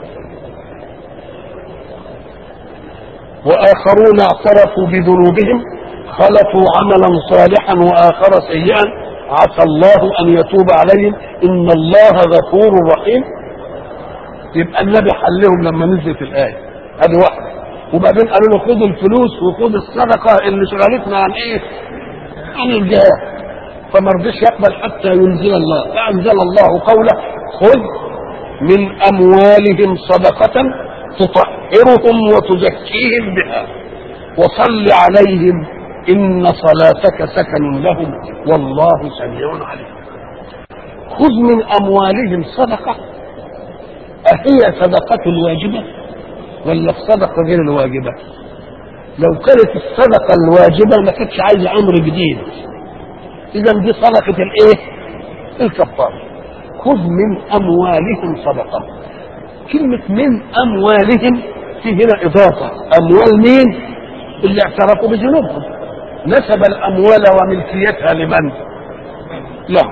وآخرون اعترفوا بذنوبهم خلطوا عملا صالحا واخر سيئا عسى الله ان يتوب عليهم ان الله غفور رحيم يبقى النبي حلهم لما نزلت الايه هذه واحده وبعدين قالوا له خذوا الفلوس وخذ الصدقه اللي شغلتنا عن ايه؟ عن الجهاد فما رضيش يقبل حتى ينزل الله فانزل الله قوله خذ من اموالهم صدقه تطهرهم وتزكيهم بها وصل عليهم إن صلاتك سكن لهم والله سميع عليم خذ من أموالهم صدقة أهي صدقة الواجبة ولا الصدقة غير الواجبة لو كانت الصدقة الواجبة ما كانتش عايزة أمر جديد إذا دي صدقة الإيه؟ الكفارة خذ من أموالهم صدقة كلمة من أموالهم في هنا إضافة أموال مين؟ اللي اعترفوا بذنوبهم نسب الاموال وملكيتها لمن؟ له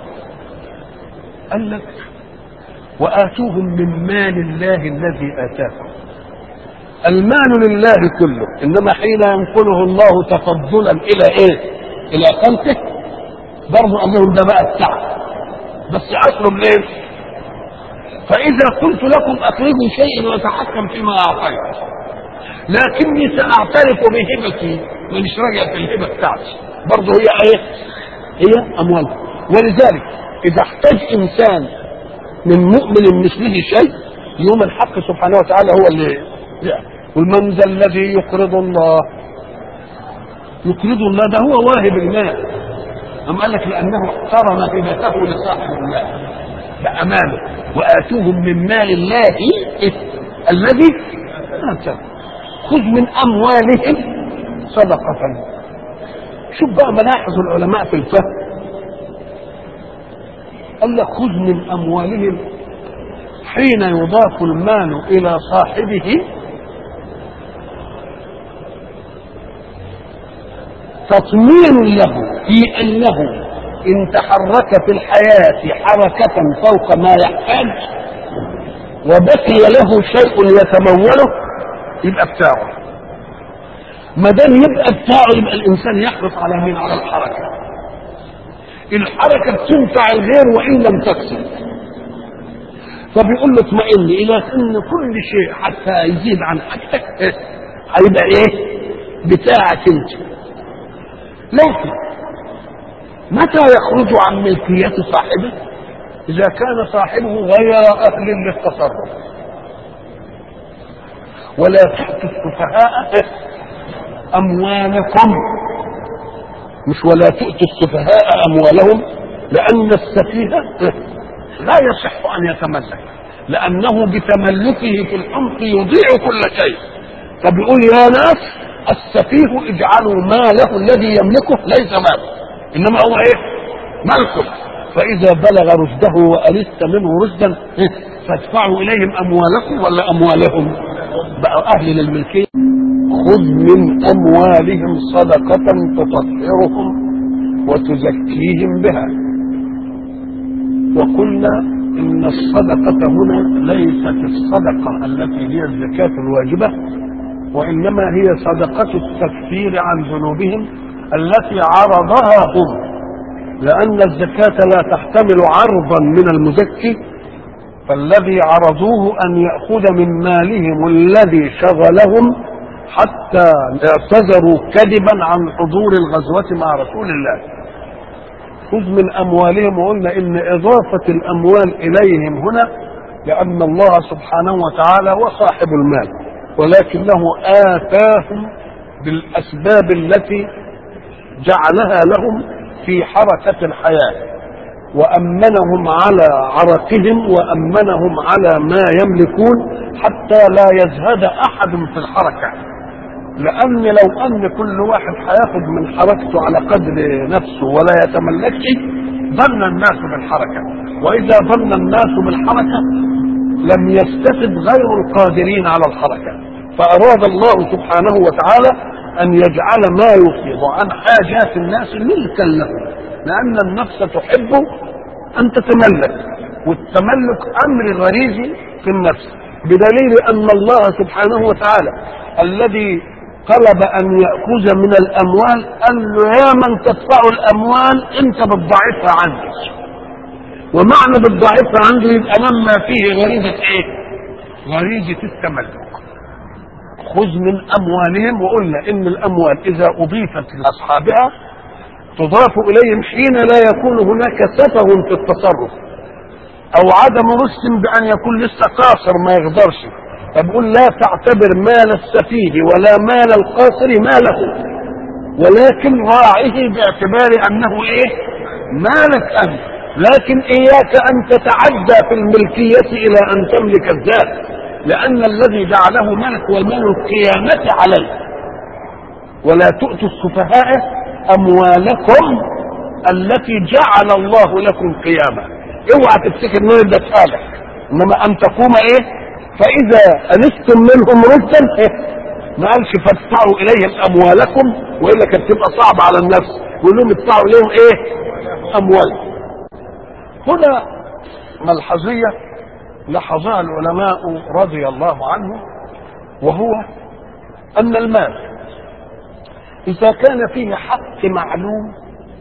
قال لك واتوهم من مال الله الذي اتاكم المال لله كله انما حين ينقله الله تفضلا الى ايه؟ الى خلقه برضه قال لهم ده بقى التعب بس اصله منين؟ فاذا قلت لكم اخرجوا شيئا وتحكم فيما اعطيت لكني ساعترف بهبتي مانيش راجع في الهبه بتاعتي برضه هي ايه؟ هي اموال ولذلك اذا احتاج انسان من مؤمن مثله شيء يوم الحق سبحانه وتعالى هو اللي يعني والمن ذا الذي يقرض الله يقرض الله ده هو واهب المال أم قال لك لأنه اقترن هبته لصاحب المال بأمانه وآتوهم من مال الله الذي آتاهم خذ من أموالهم صدقة شوف بقى ملاحظ العلماء في الفهم قال لك خذ من أموالهم حين يضاف المال إلى صاحبه تطمين له في أنه إن تحرك في الحياة حركة فوق ما يحتاج وبقي له شيء يتموله يبقى بتاعه ما دام يبقى بتاعه يبقى الانسان يحرص على مين على الحركه الحركه بتنفع الغير وان لم تكسب فبيقول له اطمئن الى ان كل شيء حتى يزيد عن حاجتك هيبقى ايه بتاعك انت لكن متى يخرج عن ملكية صاحبه إذا كان صاحبه غير أهل للتصرف ولا تؤتوا السفهاء أموالكم مش ولا تؤتوا السفهاء أموالهم لأن السفيه لا يصح أن يتملك لأنه بتملكه في الحمق يضيع كل شيء فبيقول يا ناس السفيه اجعلوا ماله الذي يملكه ليس ماله انما هو ايه ملكه فاذا بلغ رشده والست منه رشدا فادفعوا اليهم اموالكم ولا اموالهم بقى اهل للملكيه خذ من اموالهم صدقه تطهرهم وتزكيهم بها وقلنا ان الصدقه هنا ليست الصدقه التي هي الزكاه الواجبه وانما هي صدقه التكفير عن ذنوبهم التي عرضها هم لأن الزكاة لا تحتمل عرضا من المزكي فالذي عرضوه أن يأخذ من مالهم الذي شغلهم حتى اعتذروا كذبا عن حضور الغزوة مع رسول الله خذ من أموالهم وقلنا إن إضافة الأموال إليهم هنا لأن الله سبحانه وتعالى هو صاحب المال ولكنه آتاهم بالأسباب التي جعلها لهم في حركة الحياة وأمنهم على عرقهم وأمنهم على ما يملكون حتى لا يزهد أحد في الحركة لأن لو أن كل واحد هياخد من حركته على قدر نفسه ولا يتملكش ظن الناس بالحركة وإذا ظن الناس بالحركة لم يستفد غير القادرين على الحركة فأراد الله سبحانه وتعالى أن يجعل ما يفيض عن حاجات الناس ملكا له لأن النفس تحب أن تتملك والتملك أمر غريزي في النفس بدليل أن الله سبحانه وتعالى الذي طلب أن يأخذ من الأموال قال له يا من تدفع الأموال أنت بتضعفها عندي ومعنى بتضعفها عنده يبقى لما فيه غريزة إيه؟ غريزة التملك خذ من اموالهم وقلنا ان الاموال اذا اضيفت لاصحابها تضاف اليهم حين لا يكون هناك سفه في التصرف او عدم رشد بان يكون لسه قاصر ما يقدرش فبقول لا تعتبر مال السفيه ولا مال القاصر ماله ولكن راعه باعتبار انه ايه مالك انت لكن اياك ان تتعدى في الملكيه الى ان تملك الذات لأن الذي جعله ملك هو المال القيامة عليه ولا تؤتوا السفهاء أموالكم التي جعل الله لكم قيامة اوعى تفتكر ان ده صالح انما ان تقوم ايه فاذا انستم منهم ردا إيه؟ ما قالش فادفعوا اليهم اموالكم والا كانت تبقى صعبه على النفس يقول لهم ادفعوا اليهم ايه اموالكم هنا ملحظيه لاحظها العلماء رضي الله عنهم وهو ان المال اذا كان فيه حق معلوم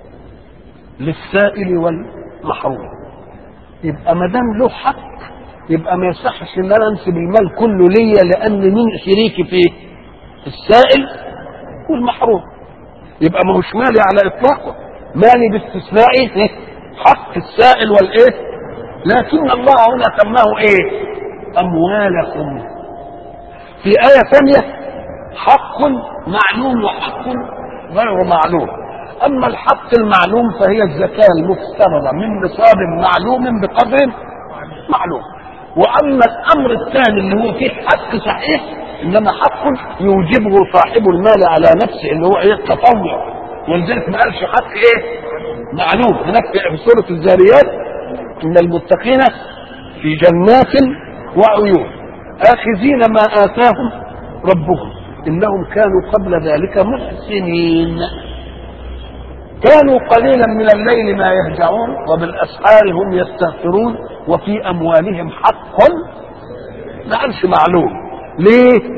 للسائل والمحروم يبقى ما دام له حق يبقى ما يصحش ان انا انسب المال كله ليا لان مين شريكي فيه السائل والمحروم يبقى ما هوش مالي على اطلاقه مالي باستثناء حق السائل والايه لكن الله هنا سماه ايه اموالكم في آية ثانية حق معلوم وحق غير معلوم أما الحق المعلوم فهي الزكاة المفترضة من نصاب معلوم بقدر معلوم وأما الأمر الثاني اللي هو فيه حق صحيح إنما حق يوجبه صاحب المال على نفسه اللي هو إيه التطوع ولذلك ما قالش حق إيه معلوم هناك في سورة الزاريات ان المتقين في جنات وعيون اخذين ما اتاهم ربهم انهم كانوا قبل ذلك محسنين كانوا قليلا من الليل ما يهجعون وبالاسحار هم يستغفرون وفي اموالهم حق ما قالش معلوم ليه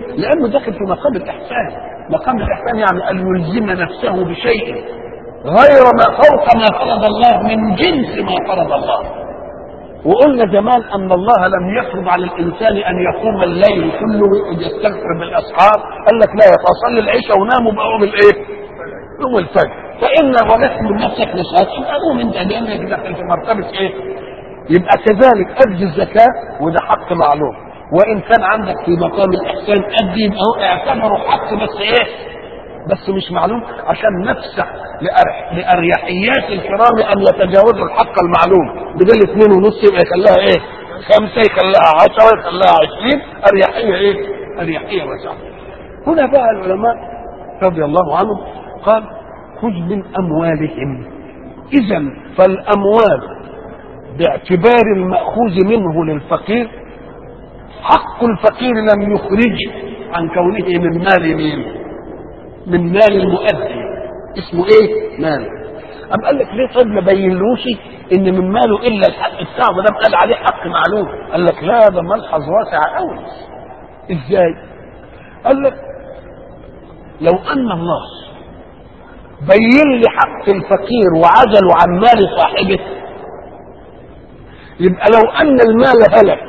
لانه داخل في مقام الاحسان مقام الاحسان يعني ان يلزم نفسه بشيء غير ما فوق ما فرض الله من جنس ما فرض الله وقلنا زمان ان الله لم يفرض على الانسان ان يقوم الليل كله ويستغفر بالاسحار قال لك لا يتصلي العشاء ونام وبقوم الايه؟ يوم الفجر فان ولدت من نفسك نشاط قوم انت لانك داخل في مرتبه ايه؟ يبقى كذلك ادي الزكاه وده حق معلوم وان كان عندك في مقام الاحسان ادي يبقى هو اعتبره حق بس ايه؟ بس مش معلوم عشان نفسح لأرح لأريحيات الكرام أن يتجاوزوا الحق المعلوم بدل اثنين ونص يبقى يخليها إيه؟ خمسة يخليها عشرة يخليها عشرين أريحية إيه؟ أريحية واسعة. هنا بقى العلماء رضي الله عنهم قال خذ من أموالهم إذا فالأموال باعتبار المأخوذ منه للفقير حق الفقير لم يخرج عن كونه من مال مين؟ من مال المؤدي اسمه ايه مال أم قال لك ليه طيب ما بينلوش ان من ماله الا الحق بتاعه ما دام قال عليه حق معلوم قال لك لا ده ملحظ واسع قوي ازاي قال لك لو ان الله بين لي حق الفقير وعزله عن مال صاحبه يبقى لو ان المال هلك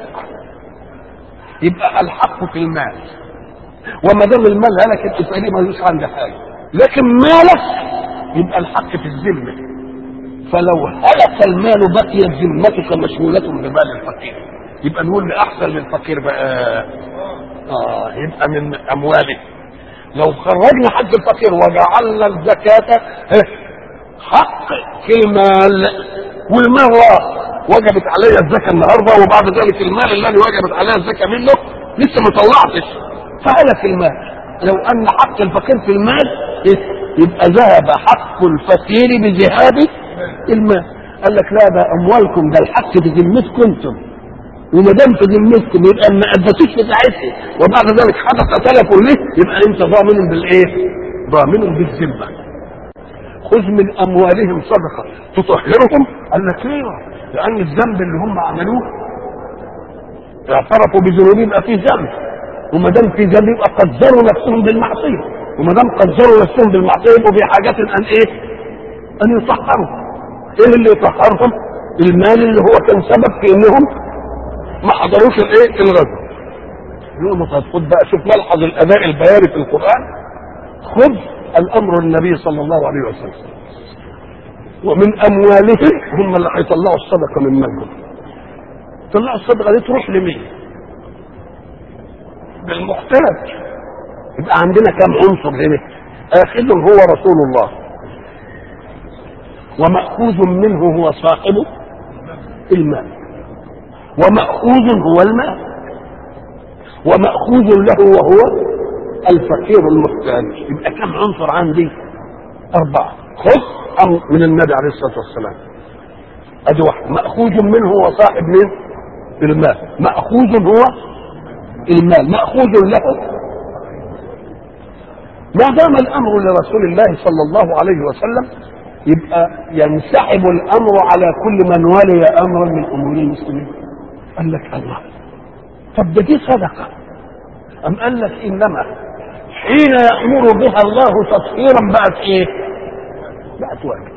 يبقى الحق في المال وما دام المال هلك الفقير ملوش عنده حاجه لكن مالك يبقى الحق في الذمه فلو هلك المال بقيت ذمتك مشغوله بمال الفقير يبقى نقول لاحسن للفقير بقى اه يبقى من امواله لو خرجنا حق الفقير وجعلنا الزكاة حق في المال والمال راح وجبت علي الزكاة النهاردة وبعد ذلك المال الذي وجبت عليها الزكاة منه لسه ما طلعتش فهلك المال لو ان حق الفقير في المال يبقى ذهب حق الفقير بذهاب المال قال لك لا ده اموالكم ده الحق في ذمتكم انتم وما دام في ذمتكم يبقى ما ادتوش بتاعتها وبعد ذلك حدث تلف ليه يبقى انت ضامن بالايه؟ ضامن بالذمه خذ من اموالهم صدقه تطهرهم قال لك ايوه لان الذنب اللي هم عملوه اعترفوا بذنوبهم يبقى في ذنب وما دام في ذنب يبقى قدروا نفسهم بالمعصيه وما دام قدروا نفسهم بالمعصيه يبقوا في حاجات ان ايه؟ ان يطهروا ايه اللي يطهرهم؟ المال اللي هو كان سبب في انهم ما حضروش الايه؟ الغزو يقولوا طب خد بقى شوف ملحظ الاداء البياني في القران خذ الامر النبي صلى الله عليه وسلم ومن اموالهم هم اللي هيطلعوا الصدقه من مالهم طلعوا الصدقه دي تروح لمين؟ بالمحتاج يبقى عندنا كم عنصر هنا اخذ هو رسول الله ومأخوذ منه هو صاحب المال ومأخوذ هو المال ومأخوذ له وهو الفقير المحتاج يبقى كم عنصر عندي أربعة خذ أمر من النبي عليه الصلاة والسلام أدي واحد مأخوذ منه هو صاحب من المال مأخوذ هو المال مأخوذ له ما دام الأمر لرسول الله صلى الله عليه وسلم يبقى ينسحب الأمر على كل من ولي أمرا من أمور المسلمين قال لك الله طب ده دي صدقة أم قال لك إنما حين يأمر بها الله تطهيرا بقت إيه؟ بقت واجب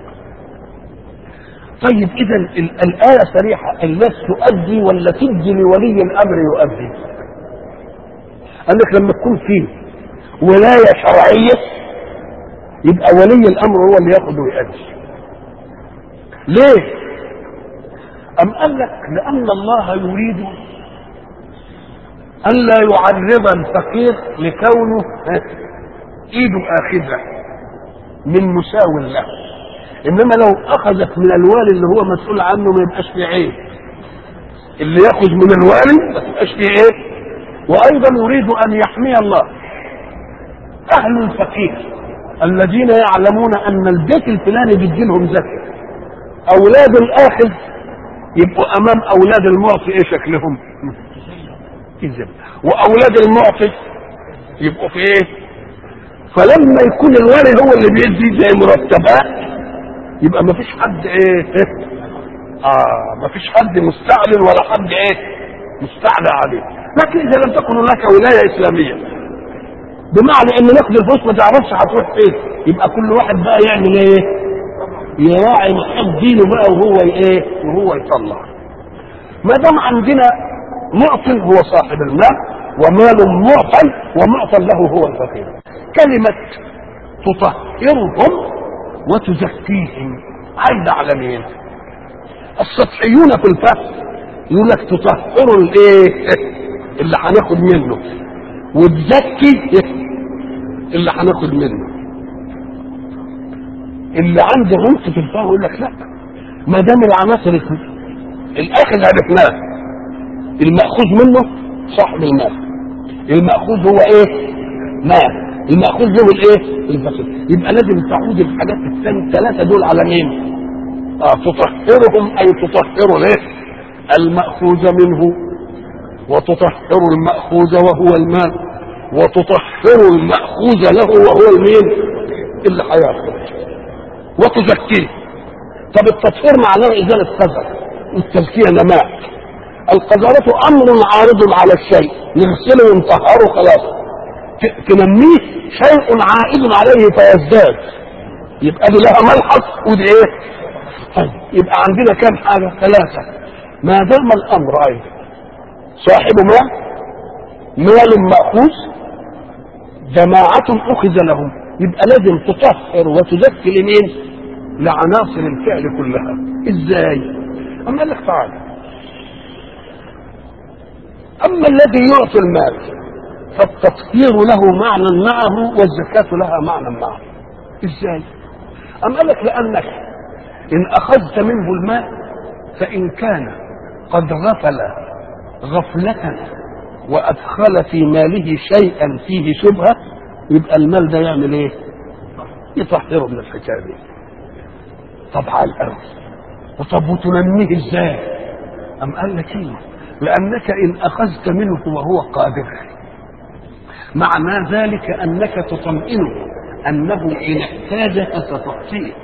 طيب إذا الآية صريحة الناس تؤدي ولا تدي لولي الأمر يؤدي قال لك لما تكون فيه ولاية شرعية يبقى ولي الأمر هو اللي ياخد ويؤدي ليه؟ أم قال لك لأن الله يريد ألا يعرض الفقير لكونه إيده آخذة من مساو له إنما لو أخذت من الوالي اللي هو مسؤول عنه ما يبقاش فيه عيب اللي ياخذ من الوالي ما تبقاش فيه إيه وأيضا يريد أن يحمي الله أهل الفقير الذين يعلمون أن البيت الفلاني بيدي لهم زكاة أولاد الآخذ يبقوا أمام أولاد المعطي إيه شكلهم؟ في ذمة واولاد المعطي يبقوا في ايه فلما يكون الوالي هو اللي بيدي زي مرتبات يبقى ما فيش حد ايه اه ما فيش حد مستعلن ولا حد ايه مستعلى عليه لكن اذا لم تكن هناك ولايه اسلاميه بمعنى ان ناخد الفلوس ما تعرفش هتروح فين يبقى كل واحد بقى يعمل ايه يراعي محب دينه بقى وهو ايه وهو يطلع ما دام عندنا معطي هو صاحب المال ومال معطى ومعطى له هو الفقير كلمة تطهرهم وتزكيهم عايدة على مين السطحيون في الفهم يقول لك تطهروا الايه اللي هناخد منه وتزكي اللي هناخد منه اللي عنده عمق في الفهم يقول لك لا ما دام العناصر الاخذ عرفناه المأخوذ منه صاحب المال المأخوذ هو ايه مال المأخوذ منه الايه الفقير يبقى لازم تعود الحاجات الثانية الثلاثة دول على مين آه تطهرهم اي تطهر الايه المأخوذ منه وتطهر المأخوذ وهو المال وتطهر المأخوذ له وهو المين اللي هياخد وتزكيه طب التطهير معناه ازالة قذر التزكية نماء القذارة امر عارض على الشيء نغسله ونطهره خلاص تنميه شيء عائد عليه فيزداد يبقى دي لها ملحظ ودي ايه طيب يبقى عندنا كام حاجة ثلاثة ما دام الامر ايضا صاحب مال مال مأخوذ جماعة أخذ لهم يبقى لازم تطهر وتزكي لمين؟ لعناصر الفعل كلها ازاي؟ أما قال لك تعالى أما الذي يعطي المال فالتطهير له معنى معه والزكاة لها معنى معه ازاي؟ أم قال لك لأنك إن أخذت منه المال فإن كان قد غفل غفلة وأدخل في ماله شيئا فيه شبهة يبقى المال ده يعمل إيه؟ يطهره من الحكاية دي طب على الأرض وطب وتنميه إزاي؟ أم قال لك إيه؟ لأنك إن أخذت منه وهو قادر معنى ذلك أنك تطمئنه أنه إن احتاجك ستعطيه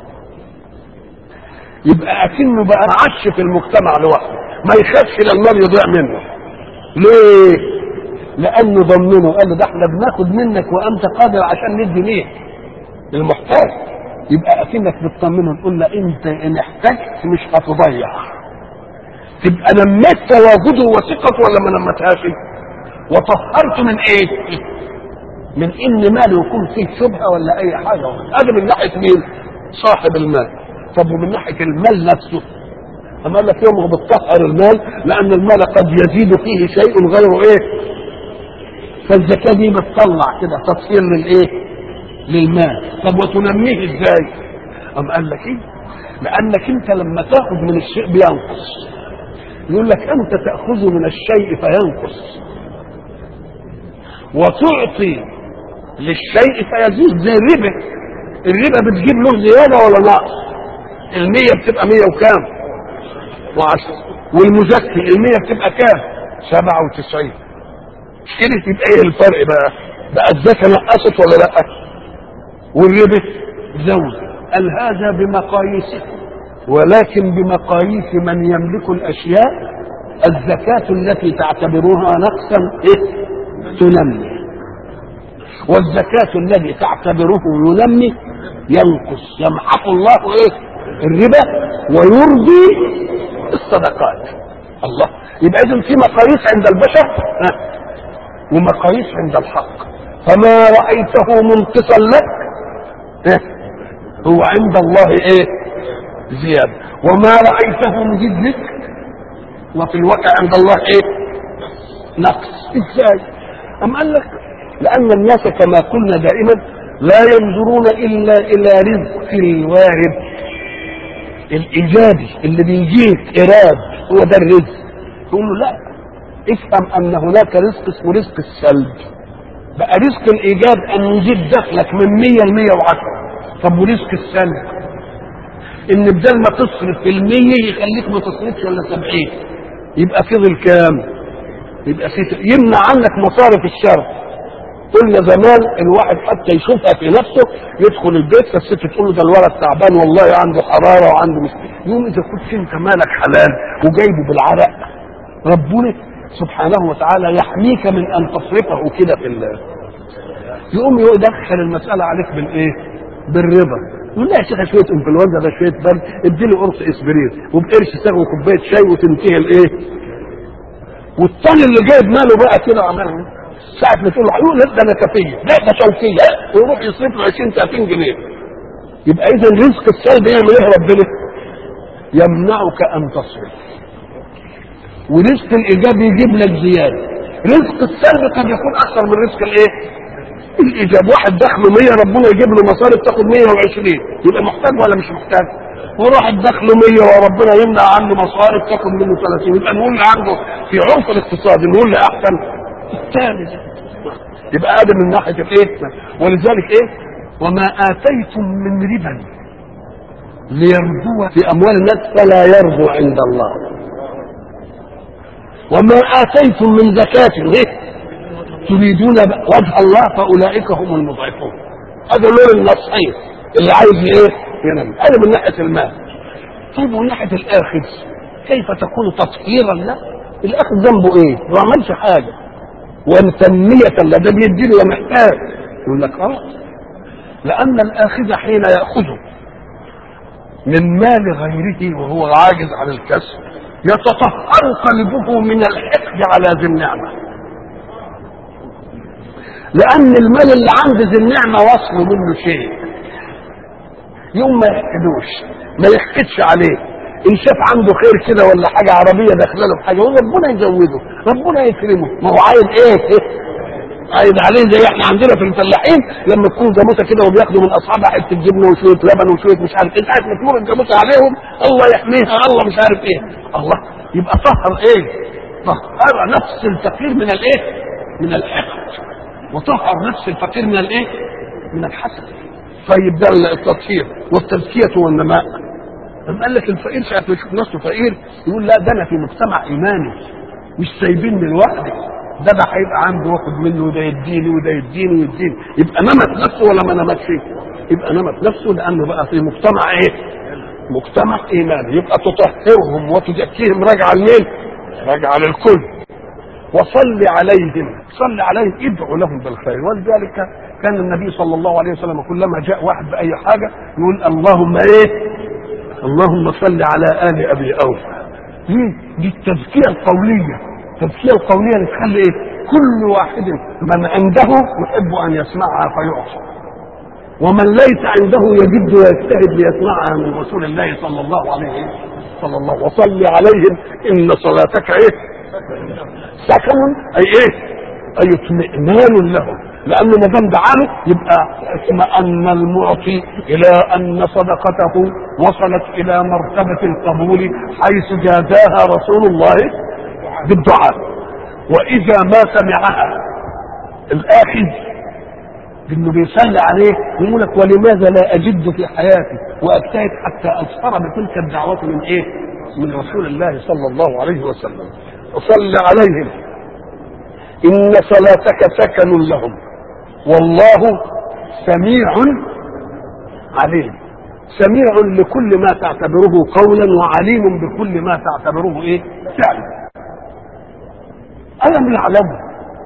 يبقى أكنه بقى عش في المجتمع لوحده ما يخافش للمال يضيع منه ليه؟ لأنه ضمنه قال له ده احنا بناخد منك وأنت قادر عشان ندي ليه؟ المحتاج يبقى أكنك بتطمنه تقول له أنت إن احتجت مش هتضيع تبقى نميت تواجده وثقته ولا ما نمتهاش؟ وطهرت من ايه؟ من ان ماله يكون فيه شبهه ولا اي حاجه هذا من ناحيه مين؟ صاحب المال طب ومن ناحيه المال نفسه أما قال لك يوم بتطهر المال لأن المال قد يزيد فيه شيء غير إيه؟ فالزكاة دي بتطلع كده تطهير للإيه؟ للمال طب وتنميه إزاي؟ أم قال لك إيه؟ لأنك أنت لما تاخذ من الشيء بينقص يقول لك أنت تأخذ من الشيء فينقص وتعطي للشيء فيزيد زي الربا الربا بتجيب له زيادة ولا نقص المية بتبقى مية وكام وعشرة والمزكي المية بتبقى كام سبعة وتسعين كده تبقى ايه الفرق بقى بقى الزكاة نقصت ولا لا والربا زود قال هذا بمقاييسه ولكن بمقاييس من يملك الاشياء الزكاة التي تعتبرها نقصا إيه؟ تنمي والزكاة الذي تعتبره ينمي ينقص يمحق الله ايه الربا ويرضي الصدقات الله يبقى اذا في مقاييس عند البشر ها ومقاييس عند الحق فما رأيته منقصا لك ها هو عند الله ايه زيادة وما رأيته مزيد لك وفي الواقع عند الله ايه نقص ازاي أم قال لك لأن الناس كما قلنا دائما لا ينظرون إلا إلى رزق الوارد الإيجابي اللي بيجيك إيراد هو ده الرزق يقول له لا افهم أن هناك رزق اسمه رزق السلب بقى رزق الإيجاب أن يزيد دخلك من 100 ل 110 طب ورزق السلب إن بدل ما تصرف في المية يخليك ما تصرفش ولا 70 يبقى فضل كام؟ يبقى في يمنع عنك مصارف الشر قلنا زمان الواحد حتى يشوفها في نفسه يدخل البيت فالست تقول له ده الولد تعبان والله عنده حراره وعنده مش يوم اذا كنت انت مالك حلال وجايبه بالعرق ربنا سبحانه وتعالى يحميك من ان تصرفه كده في الله يقوم يدخل المساله عليك بالايه؟ بالرضا يقول لا يا شيخ شويه انفلونزا ده شويه برد ادي له قرص اسبرين وبقرش تاخد كوبايه شاي وتنتهي الايه؟ والتاني اللي جايب ماله بقى كده عمال ساعة ما تقول له يقول لا ده انا كفيه لا ده شوكيه ويروح يصرف له 20 30 جنيه يبقى اذا رزق السلب يعمل ايه ربنا؟ يمنعك ان تصرف ورزق الايجاب يجيب لك زياده رزق السلب قد يكون اكثر من رزق الايه؟ الايجاب واحد دخله 100 ربنا يجيب له مصارف تاخد 120 يبقى محتاج ولا مش محتاج؟ وواحد دخله 100 وربنا يمنع عنه مصارف تاخد منه 30 يبقى نقول اللي عنده في عرف الاقتصاد نقول اللي احسن الثالث يبقى ادم من ناحيه الايه؟ ولذلك ايه؟ وما اتيتم من ربا ليربو في اموال الناس فلا يربو عند الله وما اتيتم من زكاه إيه؟ تريدون وجه الله فاولئك هم المضعفون هذا لون النصحين اللي عايز ايه ينام هذا من ناحيه المال طيب ومن ناحيه الاخذ كيف تكون تطهيرا له الاخذ ذنبه ايه ما عملش حاجه وتنمية له ده بيديله ومحتاج يقول لك اه لان الاخذ حين ياخذه من مال غيره وهو عاجز عن الكسب يتطهر قلبه من الحقد على ذي النعمه لان المال اللي عند ذي النعمه وصله منه شيء يوم ما يحقدوش ما يحقدش عليه ان شاف عنده خير كده ولا حاجه عربيه داخله له بحاجه يقول ربنا يزوده ربنا يكرمه ما هو عايز ايه, إيه؟ عايز عليه زي احنا عندنا في الفلاحين لما تكون جاموسه كده وبياخدوا من اصحابها حته جبنه وشويه لبن وشويه مش عارف ايه ساعه ما تمر الجاموسه عليهم الله يحميها الله مش عارف ايه الله يبقى طهر ايه؟ طهر نفس الفقير من الايه؟ من الحقد وطهر نفس الفقير من الايه؟ من الحسد طيب ده التطهير والتزكيه والنماء لما قال لك الفقير ساعه ما يشوف نفسه فقير يقول لا ده انا في مجتمع ايماني مش سايبيني لوحدي ده ده هيبقى عنده واخد منه وده يديني وده يديني ويديني يبقى نمت نفسه ولا ما نمتش يبقى نمت نفسه لانه بقى في مجتمع ايه؟ مجتمع ايماني يبقى تطهرهم وتزكيهم راجعه لمين؟ راجعه للكل وصل عليهم صل عليهم ادعو لهم بالخير ولذلك كان النبي صلى الله عليه وسلم كلما جاء واحد باي حاجه يقول اللهم ايه؟ اللهم صل على ال ابي اوفى ليه؟ دي التزكيه القوليه التزكيه القوليه اللي تخلي ايه؟ كل واحد من عنده يحب ان يسمعها فيعصى ومن ليس عنده يجد ويجتهد ليسمعها من رسول الله صلى الله عليه صلى الله وصل عليهم ان صلاتك ايه؟ سكن اي ايه؟ اي اطمئنان لهم لانه ما دام دعاله يبقى اطمأن المعطي الى ان صدقته وصلت الى مرتبه القبول حيث جازاها رسول الله بالدعاء واذا ما سمعها الاخذ انه بيصلي عليه يقول لك ولماذا لا اجد في حياتي واجتهد حتى اظفر بتلك الدعوه من ايه؟ من رسول الله صلى الله عليه وسلم وصل عليهم ان صلاتك سكن لهم والله سميع عليم سميع لكل ما تعتبره قولا وعليم بكل ما تعتبره ايه فعلا ألم يعلموا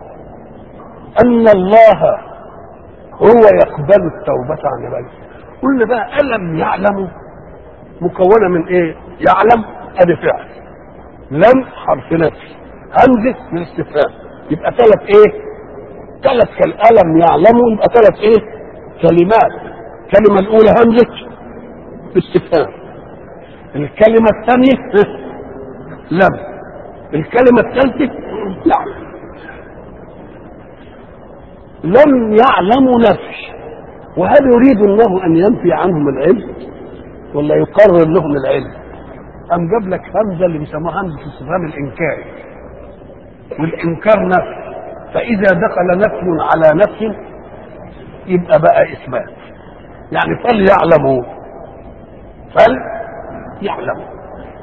أن الله هو يقبل التوبة عن عباده قلنا بقى ألم يعلموا مكونة من إيه؟ يعلم أدي فعل لم حرف نفي همزة من استفهام يبقى ثلاث إيه؟ ثلاث كالألم يعلموا يبقى ثلاث إيه؟ كلمات الكلمة الأولى همزة استفهام الكلمة الثانية لم الكلمة الثالثة يعلم لم يعلموا نفي وهل يريد الله ان ينفي عنهم العلم ولا يقرر لهم العلم ام جاب لك همزه اللي بيسموها همزه استفهام الانكار والانكار نفي فاذا دخل نفي على نفي يبقى بقى اثبات يعني فليعلموا فليعلموا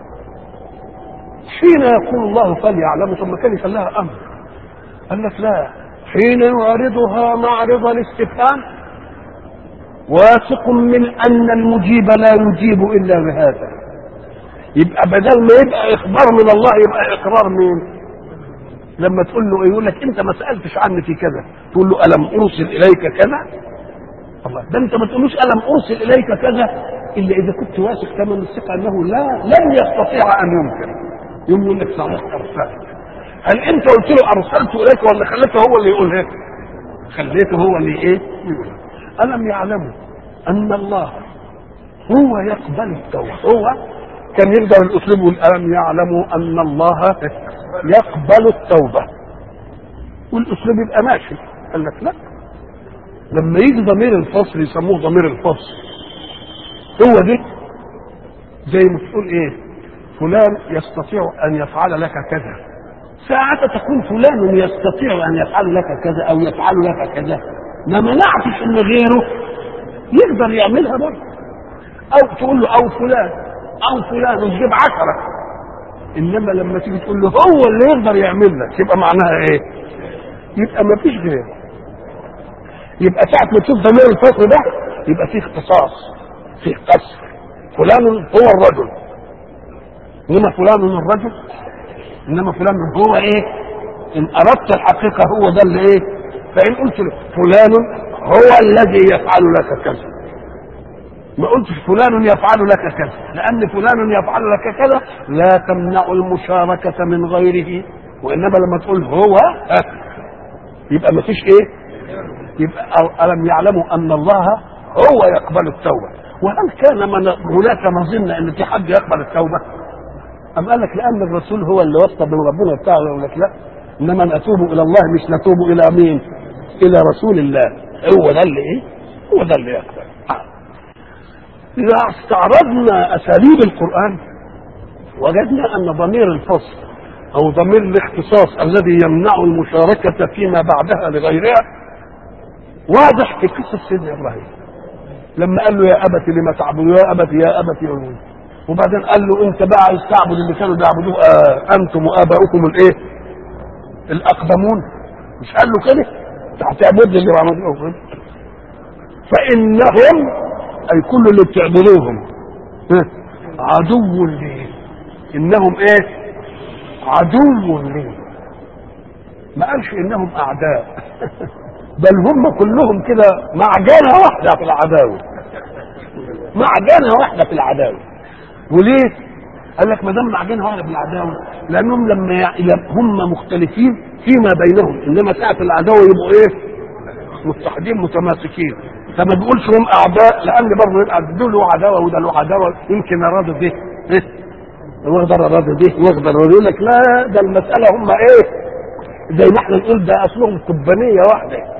حين يقول الله فليعلموا ثم كان يخليها امر قال لك لا حين يعرضها معرض الاستفهام واثق من ان المجيب لا يجيب الا بهذا يبقى بدل ما يبقى اخبار من الله يبقى اقرار مين لما تقول له يقول لك انت ما سالتش عني في كذا تقول له الم ارسل اليك كذا الله ده انت ما تقولوش الم ارسل اليك كذا الا اذا كنت واثق تمام الثقه انه لا لن يستطيع ان ينكر يوم يقول لك صحيح ارسلت هل انت قلت له ارسلت اليك ولا خليته هو اللي يقول هيك خليته هو اللي ايه يقول الم يعلموا ان الله هو يقبل التوبه هو كان يقدر الاسلوب يقول الم يعلموا ان الله يقبل التوبه والاسلوب يبقى ماشي قال لك لا لما يجي ضمير الفصل يسموه ضمير الفصل هو دي زي ما تقول ايه فلان يستطيع ان يفعل لك كذا ساعة تكون فلان يستطيع ان يفعل لك كذا او يفعل لك كذا ما منعتش ان غيره يقدر يعملها برضه او تقول له او فلان او فلان وتجيب عشرة انما لما تيجي تقول له هو اللي يقدر يعمل لك يبقى معناها ايه يبقى ما فيش غيره يبقى ساعة ما تشوف ضمير الفصل ده يبقى فيه اختصاص فيه قصر فلان هو الرجل انما فلان الرجل انما فلان هو ايه ان اردت الحقيقة هو ده اللي ايه فان قلت له فلان هو الذي يفعل لك كذا ما قلتش فلان يفعل لك كذا لان فلان يفعل لك كذا لا تمنع المشاركة من غيره وانما لما تقول هو يبقى ما فيش ايه يبقى ألم يعلموا أن الله هو يقبل التوبة وهل كان من هناك مظنة أن في حد يقبل التوبة أم قال لك لأن الرسول هو اللي وصى من ربنا بتاعه يقول لك لا إنما نتوب إلى الله مش نتوب إلى مين إلى رسول الله هو ده اللي إيه هو ده اللي يقبل إذا استعرضنا أساليب القرآن وجدنا أن ضمير الفصل أو ضمير الاختصاص الذي يمنع المشاركة فيما بعدها لغيرها واضح في قصة سيدنا إبراهيم لما قال له يا أبت لما تعبد يا أبت يا أبت يا وبعدين قال له أنت بقى عايز تعبد اللي كانوا بيعبدوه آه أنتم وآباؤكم الإيه؟ الأقدمون مش قال له كده؟ هتعبد اللي بيعبدوه فإنهم أي كل اللي بتعبدوهم عدو لي إنهم إيه؟ عدو لي ما قالش إنهم أعداء بل هم كلهم كده معجنه واحده في العداوه معجنه واحده في العداوه وليه؟ قال لك ما دام معجنه واحده في العداوه لانهم لما ي... هم مختلفين فيما بينهم انما ساعه العداوه يبقوا ايه؟ متحدين متماسكين فما بيقولش هم اعداء لان برضه يبقى دول له عداوه وده له عداوه يمكن اراد ده ايه؟ واخدر اراد ده واخدر يقول لك لا ده المساله هم ايه؟ زي ما احنا نقول ده اصلهم قبانيه واحده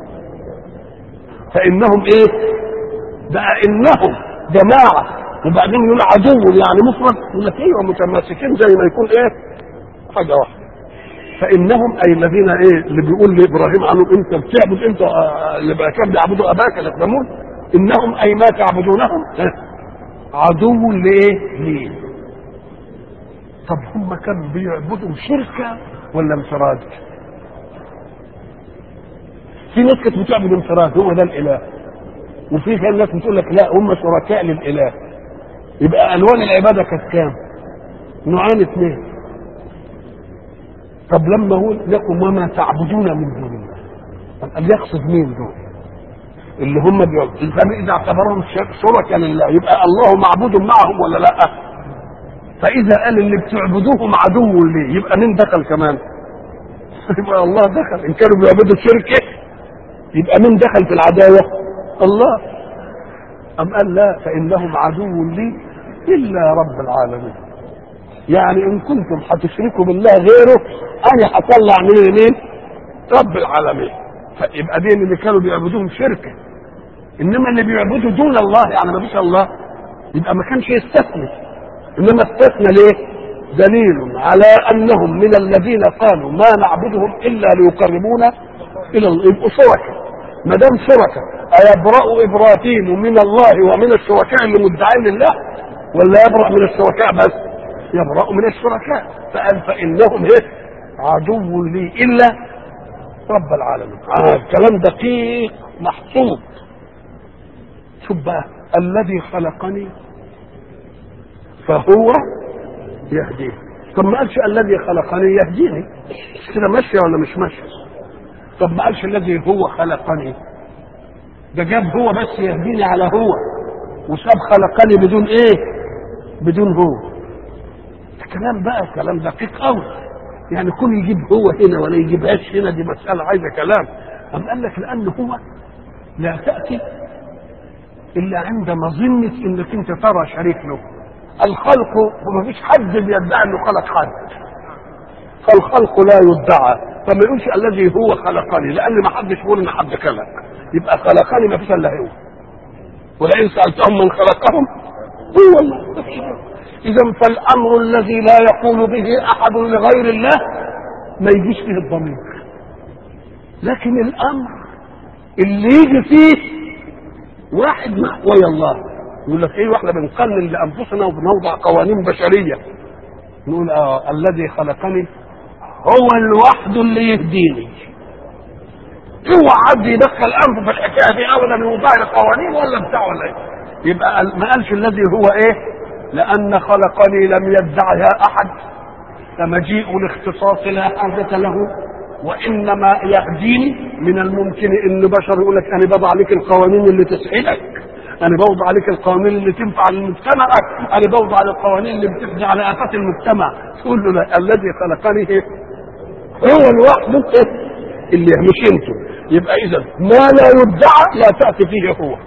فانهم ايه بقى انهم جماعه وبعدين يقول عدو يعني مفرد يقول لك ايوه متماسكين زي ما يكون ايه حاجه واحده فانهم اي الذين ايه اللي بيقول لابراهيم عنهم انت بتعبد انت اللي بقى كان بيعبدوا اباك الاقدمون انهم اي ما تعبدونهم عدو لايه؟ ليه؟ طب هم كانوا بيعبدوا شركه ولا انفراد؟ في ناس كانت بتعبد انفراد هو ده الاله وفي كان ناس بتقول لك لا هم شركاء للاله يبقى الوان العباده كانت كام؟ نوعين اثنين طب لما هو لكم وما تعبدون من دون الله طب يقصد مين دول؟ اللي هم بيعبدوا اذا اعتبرهم شركاء لله يبقى الله معبود معهم ولا لا؟ فاذا قال اللي بتعبدوهم عدو ليه يبقى مين دخل كمان؟ يبقى الله دخل ان كانوا بيعبدوا شركه يبقى مين دخل في العداوه؟ الله أم قال لا فإنهم عدو لي إلا رب العالمين يعني إن كنتم هتشركوا بالله غيره أنا هطلع من مين؟ رب العالمين فيبقى دين اللي كانوا بيعبدوهم شركة إنما اللي بيعبدوا دون الله يعني ما فيش الله يبقى ما كانش يستثني إنما استثنى ليه؟ دليل على أنهم من الذين قالوا ما نعبدهم إلا ليقربونا إلى الله يبقوا شركاء ما دام شركاء أيبرأ إبراهيم من الله ومن الشركاء اللي مدعين لله ولا يبرأ من الشركاء بس يبرأ من الشركاء فقال فإنهم إيه عدو لي إلا رب العالمين آه الكلام دقيق محسوب شوف بقى الذي خلقني فهو يهديه طب ما قالش الذي خلقني يهديني مش كده ماشيه ولا مش ماشيه طب ما قالش الذي هو خلقني ده جاب هو بس يهديني على هو وساب خلقني بدون ايه بدون هو الكلام بقى كلام دقيق قوي يعني كل يجيب هو هنا ولا يجيبهاش هنا دي مسألة عايزة كلام أم قال لك لأن هو لا تأتي إلا عند مظنة إنك أنت ترى شريك له الخلق وما فيش حد بيدعي إنه خلق حد فالخلق لا يدعى فما يقولش الذي هو خلقني لأن ما حدش يقول إن حد خلق يبقى خلقني ما فيش إلا هو ولئن سألتهم من خلقهم هو الله إذا فالأمر الذي لا يقول به أحد لغير الله ما يجيش فيه الضمير لكن الأمر اللي يجي فيه واحد ويا الله يقول لك ايه واحنا بنقلل لانفسنا وبنوضع قوانين بشريه نقول اه الذي خلقني هو لوحده اللي يهديني اوعى حد يدخل انفه في الحكايه دي ابدا يوضع لي قوانين ولا بتاع ولا ايه يبقى ما قالش الذي هو ايه لان خلقني لم يدعها احد فمجيء الاختصاص لا حاجه له وانما يهديني من الممكن ان بشر يقول لك انا بضع عليك القوانين اللي تسعدك انا بوضع عليك القوانين اللي تنفع للمجتمع انا بوضع على القوانين اللي بتفضي على افات المجتمع تقول له لا الذي خلقني إيه؟ هو لوحده إيه؟ اللي مش انتم يبقى اذا ما لا يدعى لا تاتي فيه هو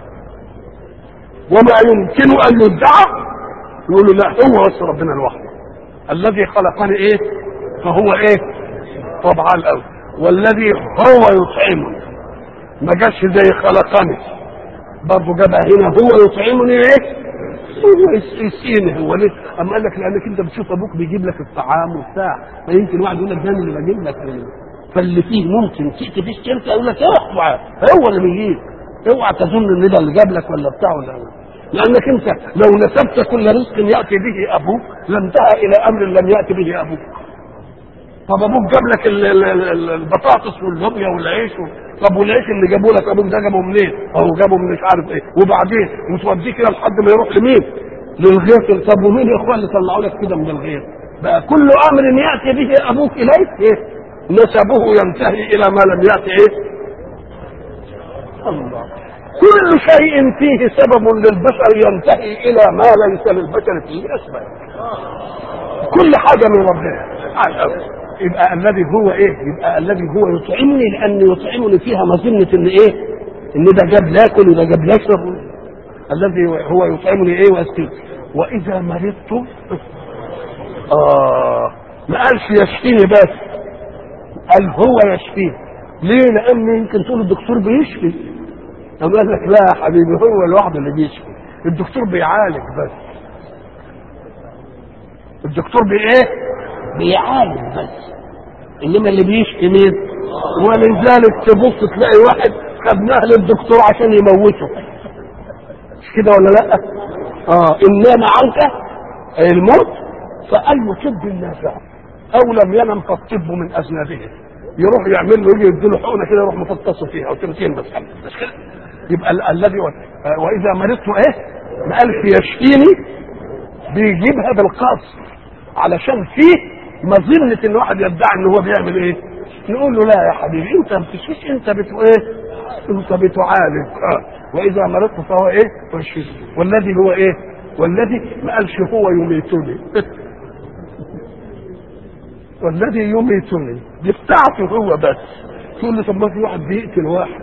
وما يمكن ان يدعى يقولوا لا هو بس ربنا لوحده الذي خلقني ايه فهو ايه طبعا الاول والذي هو يطعمني ما جاش زي خلقني برضه جابها هنا هو يطعمني ايه هو يسقيني هو ليه؟ اما قال لك لانك انت بتشوف ابوك بيجيب لك الطعام وبتاع فيمكن واحد يقول لك ده أنا اللي بجيب لك فاللي فيه ممكن تيجي فيه شركه يقول لك اوعى هو اللي بيجيب اوعى تظن ان ده اللي جاب لك ولا بتاع ولا لانك انت لو نسبت كل رزق ياتي به ابوك لانتهى الى امر لم ياتي به ابوك طب ابوك جاب لك ال- ال- ال- البطاطس واللوبيا والعيش و... طب والعيش اللي جابوا لك ابوك ده جابه منين؟ اهو جابه من مش عارف ايه وبعدين وتوديه كده لحد ما يروح لمين؟ للغيط طب ومين يا اخوان اللي طلعوا لك كده من الغيط؟ بقى كل امر ياتي به ابوك اليك ايه؟ نسبه ينتهي الى ما لم ياتي ايه؟ الله كل شيء فيه سبب للبشر ينتهي الى ما ليس للبشر فيه اسباب كل حاجه من ربنا على الأول. يبقى الذي هو ايه يبقى الذي هو يطعمني لان يطعمني فيها مظنه ان ايه ان ده جاب لاكل وده جاب يشرب الذي هو يطعمني ايه ويسقيني واذا مرضت اه ما قالش يشفيني بس قال هو يشفيني ليه لان يمكن تقول الدكتور بيشفي أما قال لك لا يا حبيبي هو لوحده اللي بيشفي الدكتور بيعالج بس الدكتور بايه بيعالج بس انما اللي بيشفي مين ولذلك تبص تلاقي واحد خدناه للدكتور عشان يموته مش كده ولا لا اه انما عنك أي الموت فاي طب نافع او لم ينم فالطب من اذنابه يروح يعمل له يجي يديله حقنه كده يروح مفطسه فيها وتمتين بس مش كده يبقى ال- الذي و- آه، واذا مرضت ايه ما قالش يشفيني بيجيبها بالقصر علشان فيه مظنة ان واحد يدعي ان هو بيعمل ايه نقول له لا يا حبيبي انت ما بتشفيش انت بتو ايه انت بتعالج اه واذا مرضت فهو ايه يشفي والذي هو ايه والذي ما قالش هو يميتني والذي يميتني دي بتاعته هو بس تقول لي طب ما في واحد بيقتل واحد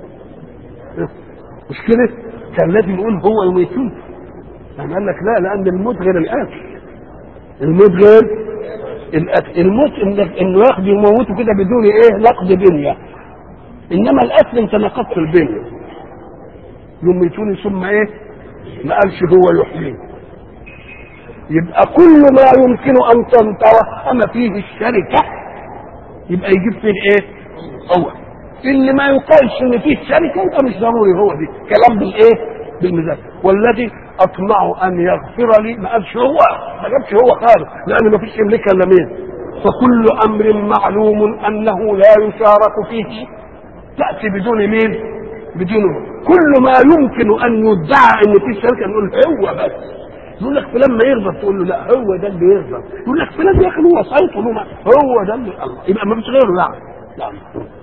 مش كده كان لازم يقول هو يميتني يعني قال لك لا لان الموت غير القتل الموت غير القتل الموت انك انه ياخد يموته كده بدون ايه نقد بنيه انما القتل انت نقضت البنيه يميتوني ثم ايه ما قالش هو يحييني يبقى كل ما يمكن ان تتوهم فيه الشركه يبقى يجيب فيه ايه هو اللي ما يقالش ان فيه شركه يبقى مش ضروري هو دي كلام بالايه بالمزاج والذي اطمع ان يغفر لي ما قالش هو ما جابش هو خالص لان ما فيش يملكها الا مين فكل امر معلوم انه لا يشارك فيه تاتي بدون مين بدونه كل ما يمكن ان يدعى ان في شركه نقول هو بس يقول لك فلان ما يغضب تقول له لا هو ده اللي يغضب يقول لك فلان يا اخي هو صوته له هو ده اللي الله يبقى ما فيش غيره لا لا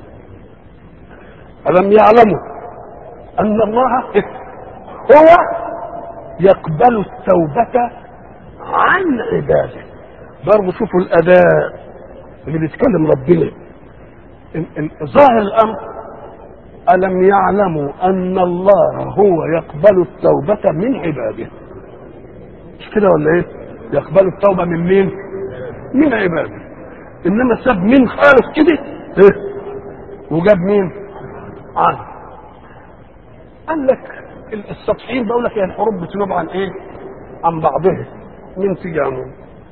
ألم يعلموا أن الله هو يقبل التوبة عن عباده برضه شوفوا الأداء اللي بيتكلم ربنا ال- ال- ظاهر الأمر ألم يعلموا أن الله هو يقبل التوبة من عباده مش كده ولا إيه؟ يقبل التوبة من مين؟ من عباده إنما ساب مين خالص كده إيه؟ وجاب مين؟ عنه قال لك السطحيين بقول لك هي الحروب بتنوب عن ايه؟ عن بعضها مين تيجي عنهم؟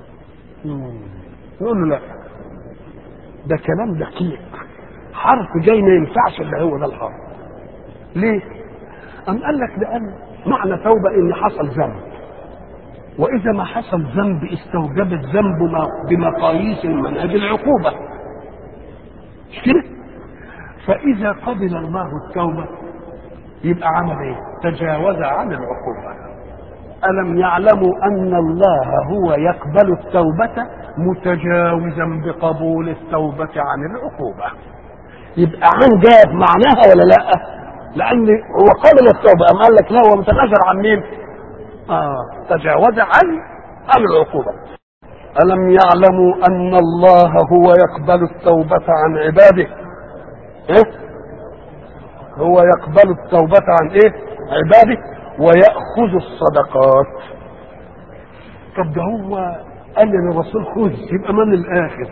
نقول له لا ده كلام دقيق حرف جاي ما ينفعش الا هو ده الحرف ليه؟ أم قال لك لأن معنى توبة إن حصل ذنب وإذا ما حصل ذنب استوجب الذنب ما- بمقاييس المنهج العقوبة مش كده؟ فإذا قبل الله التوبة يبقى عمل إيه؟ تجاوز عن العقوبة ألم يعلموا أن الله هو يقبل التوبة متجاوزا بقبول التوبة عن العقوبة يبقى عن جاب معناها ولا لا لأن هو قبل التوبة أم قال لك لا هو متنازل عن مين آه تجاوز عن عن العقوبة ألم يعلموا أن الله هو يقبل التوبة عن عباده إيه؟ هو يقبل التوبة عن إيه عباده ويأخذ الصدقات طب ده هو قال للرسول خذ يبقى من الآخر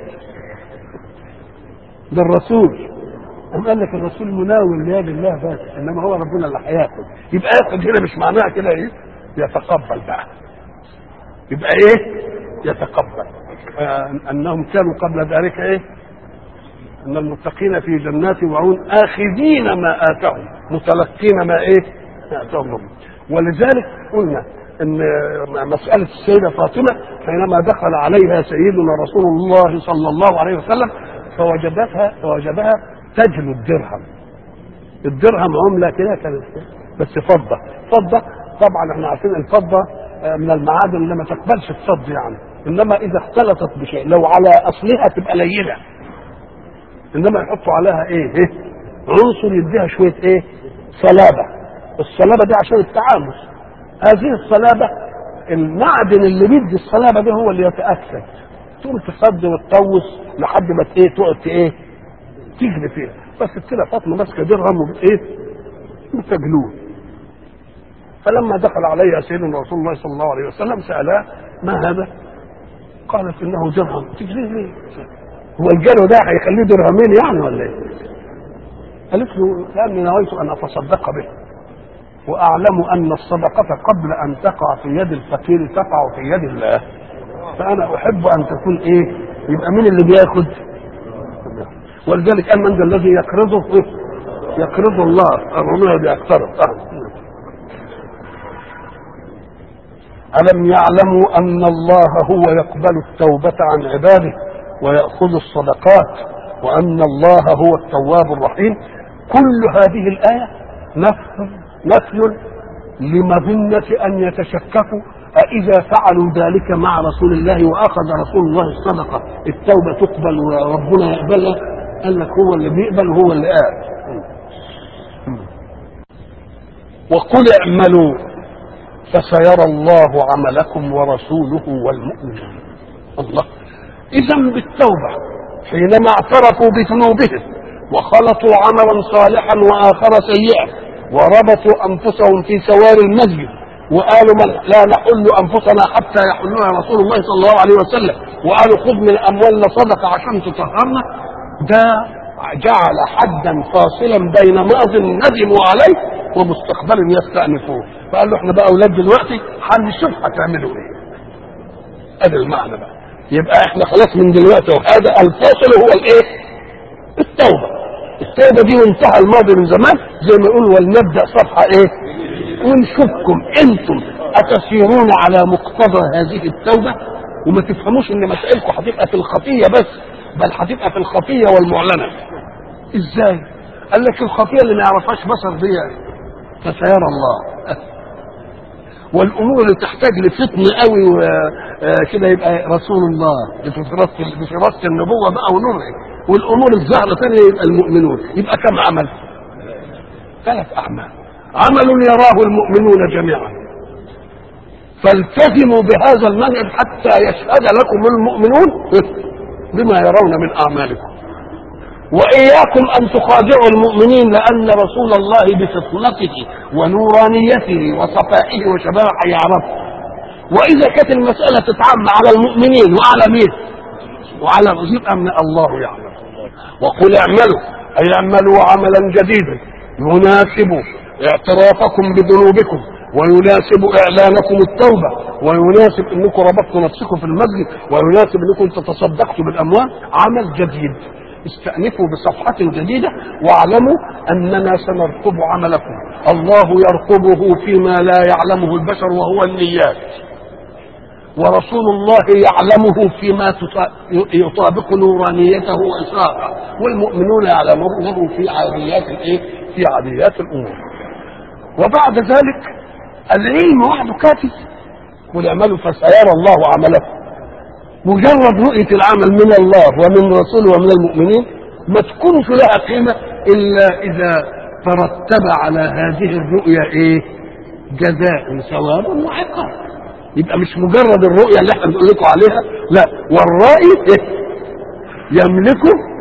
ده الرسول أم قال لك الرسول مناول ليد الله بس انما هو ربنا اللي هياخد يبقى ياخد هنا مش معناها كده ايه يتقبل بقى يبقى ايه يتقبل آه انهم كانوا قبل ذلك ايه ان المتقين في جنات وعيون اخذين ما اتاهم متلقين ما ايه ما اتاهم ربهم ولذلك قلنا ان مساله السيده فاطمه حينما دخل عليها سيدنا رسول الله صلى الله عليه وسلم فوجدتها فوجدها تجلو الدرهم الدرهم عمله كده كانت بس فضه فضه طبعا احنا عارفين الفضه آه، من المعادن اللي ما تقبلش الصد يعني انما اذا اختلطت بشيء لو على اصلها تبقى لينه انما يحطوا عليها ايه, إيه؟ عنصر يديها شويه ايه صلابه الصلابه دي عشان التعامل هذه الصلابه المعدن اللي بيدي الصلابه ده هو اللي يتاكد تقوم تصد وتطوس لحد ما ت- ايه تقعد ت- ايه تجري فيها بس كده فاطمه ماسكه درهم وايه وتجلوه فلما دخل عليها سيدنا رسول الله صلى الله عليه وسلم سالها ما هذا؟ قالت انه درهم تجري ليه؟ هو الجلو ده هيخليه درهمين يعني ولا ايه؟ قالت له لاني نويت ان اتصدق به واعلم ان الصدقه قبل ان تقع في يد الفقير تقع في يد الله فانا احب ان تكون ايه؟ يبقى مين اللي بياخد؟ ولذلك قال من ذا الذي يقرضه إيه؟ يقرض الله الرمية بيقترض آه. ألم يعلموا أن الله هو يقبل التوبة عن عباده ويأخذ الصدقات وأن الله هو التواب الرحيم كل هذه الآية نفي نفي لمظنة أن يتشككوا أإذا فعلوا ذلك مع رسول الله وأخذ رسول الله الصدقة التوبة تقبل وربنا يقبلها قال لك هو اللي بيقبل وهو اللي قال وقل اعملوا فسيرى الله عملكم ورسوله والمؤمنون الله اذا بالتوبه حينما اعترفوا بذنوبهم وخلطوا عملا صالحا واخر سيئا وربطوا انفسهم في سوار المسجد وقالوا من لا نحل انفسنا حتى يحلها رسول الله صلى الله عليه وسلم وقالوا خذ من اموالنا صدقه عشان تطهرنا ده جعل حدا فاصلا بين ماض ندموا عليه ومستقبل يستأنفوه فقال له احنا بقى اولاد دلوقتي هنشوف هتعملوا ايه ادي المعنى بقى يبقى احنا خلاص من دلوقتي وهذا الفاصل هو الايه التوبه التوبه دي وانتهى الماضي من زمان زي ما يقول ولنبدا صفحه ايه ونشوفكم انتم اتسيرون على مقتضى هذه التوبه وما تفهموش ان مسائلكم هتبقى في الخفيه بس بل هتبقى في الخفيه والمعلنه ازاي قال لك الخفيه اللي ما يعرفهاش بشر دي فسيرى الله والامور اللي تحتاج لفتن قوي وكده يبقى رسول الله بفراسه بفراسه النبوه بقى ونوره والامور الظاهره ثانيه يبقى المؤمنون يبقى كم عمل؟ ثلاث اعمال عمل يراه المؤمنون جميعا فالتزموا بهذا المنهج حتى يشهد لكم المؤمنون بما يرون من اعمالكم واياكم ان تخادعوا المؤمنين لان رسول الله بفطنته ونورانيته وصفائه وشبابه يعرف واذا كانت المساله تتعم على المؤمنين وعلى مين وعلى يبقى من الله يعلم وقل اعملوا اي اعملوا عملا جديدا يناسب اعترافكم بذنوبكم ويناسب اعلانكم التوبه ويناسب انكم ربطتوا نفسكم في المسجد ويناسب انكم تصدقتوا بالاموال عمل جديد استأنفوا بصفحة جديدة واعلموا أننا سنرقب عملكم الله يرقبه فيما لا يعلمه البشر وهو النيات ورسول الله يعلمه فيما يطابق نورانيته وإسراءه والمؤمنون يعلمونه في عاديات الايه؟ في عاديات الأمور وبعد ذلك العلم وحده كافي قل اعملوا فسيرى الله عملكم مجرد رؤية العمل من الله ومن رسوله ومن المؤمنين ما تكونش لها قيمة إلا إذا ترتب على هذه الرؤية إيه؟ جزاء ثواب وعقاب يبقى مش مجرد الرؤية اللي احنا بنقول لكم عليها لا والرائي إيه؟ يملك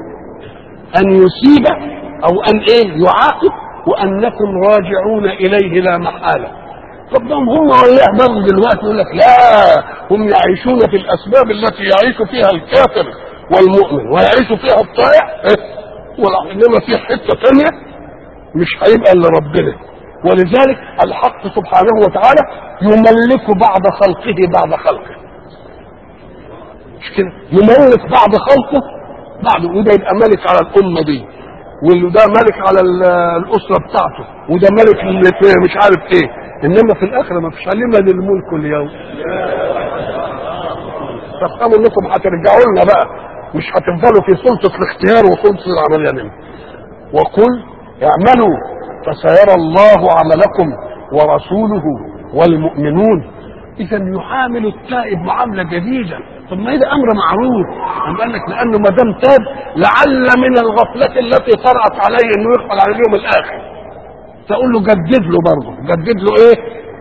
أن يصيب أو أن إيه يعاقب وأنكم راجعون إليه لا محالة طب هم هم والله برضه دلوقتي يقول لك لا هم يعيشون في الاسباب التي يعيش فيها الكافر والمؤمن ويعيش فيها الطائع انما في حته ثانيه مش هيبقى الا ربنا ولذلك الحق سبحانه وتعالى يملك بعض خلقه بعد خلقه مش كده يملك بعض خلقه بعد وده يبقى ملك على الامه دي وده ملك على الاسره بتاعته وده ملك مش عارف ايه انما في الاخره ما فيش لمن الملك اليوم تفهموا انكم هترجعوا لنا بقى مش هتفضلوا في سلطه الاختيار وسلطه العمليه منه وقل اعملوا فسيرى الله عملكم ورسوله والمؤمنون اذا يعامل التائب معامله جديده طب ما ده امر معروف أم قال لك لانه ما دام تاب لعل من الغفله التي طرات عليه انه يقبل على اليوم الاخر تقول له جدد له برضه جدد له ايه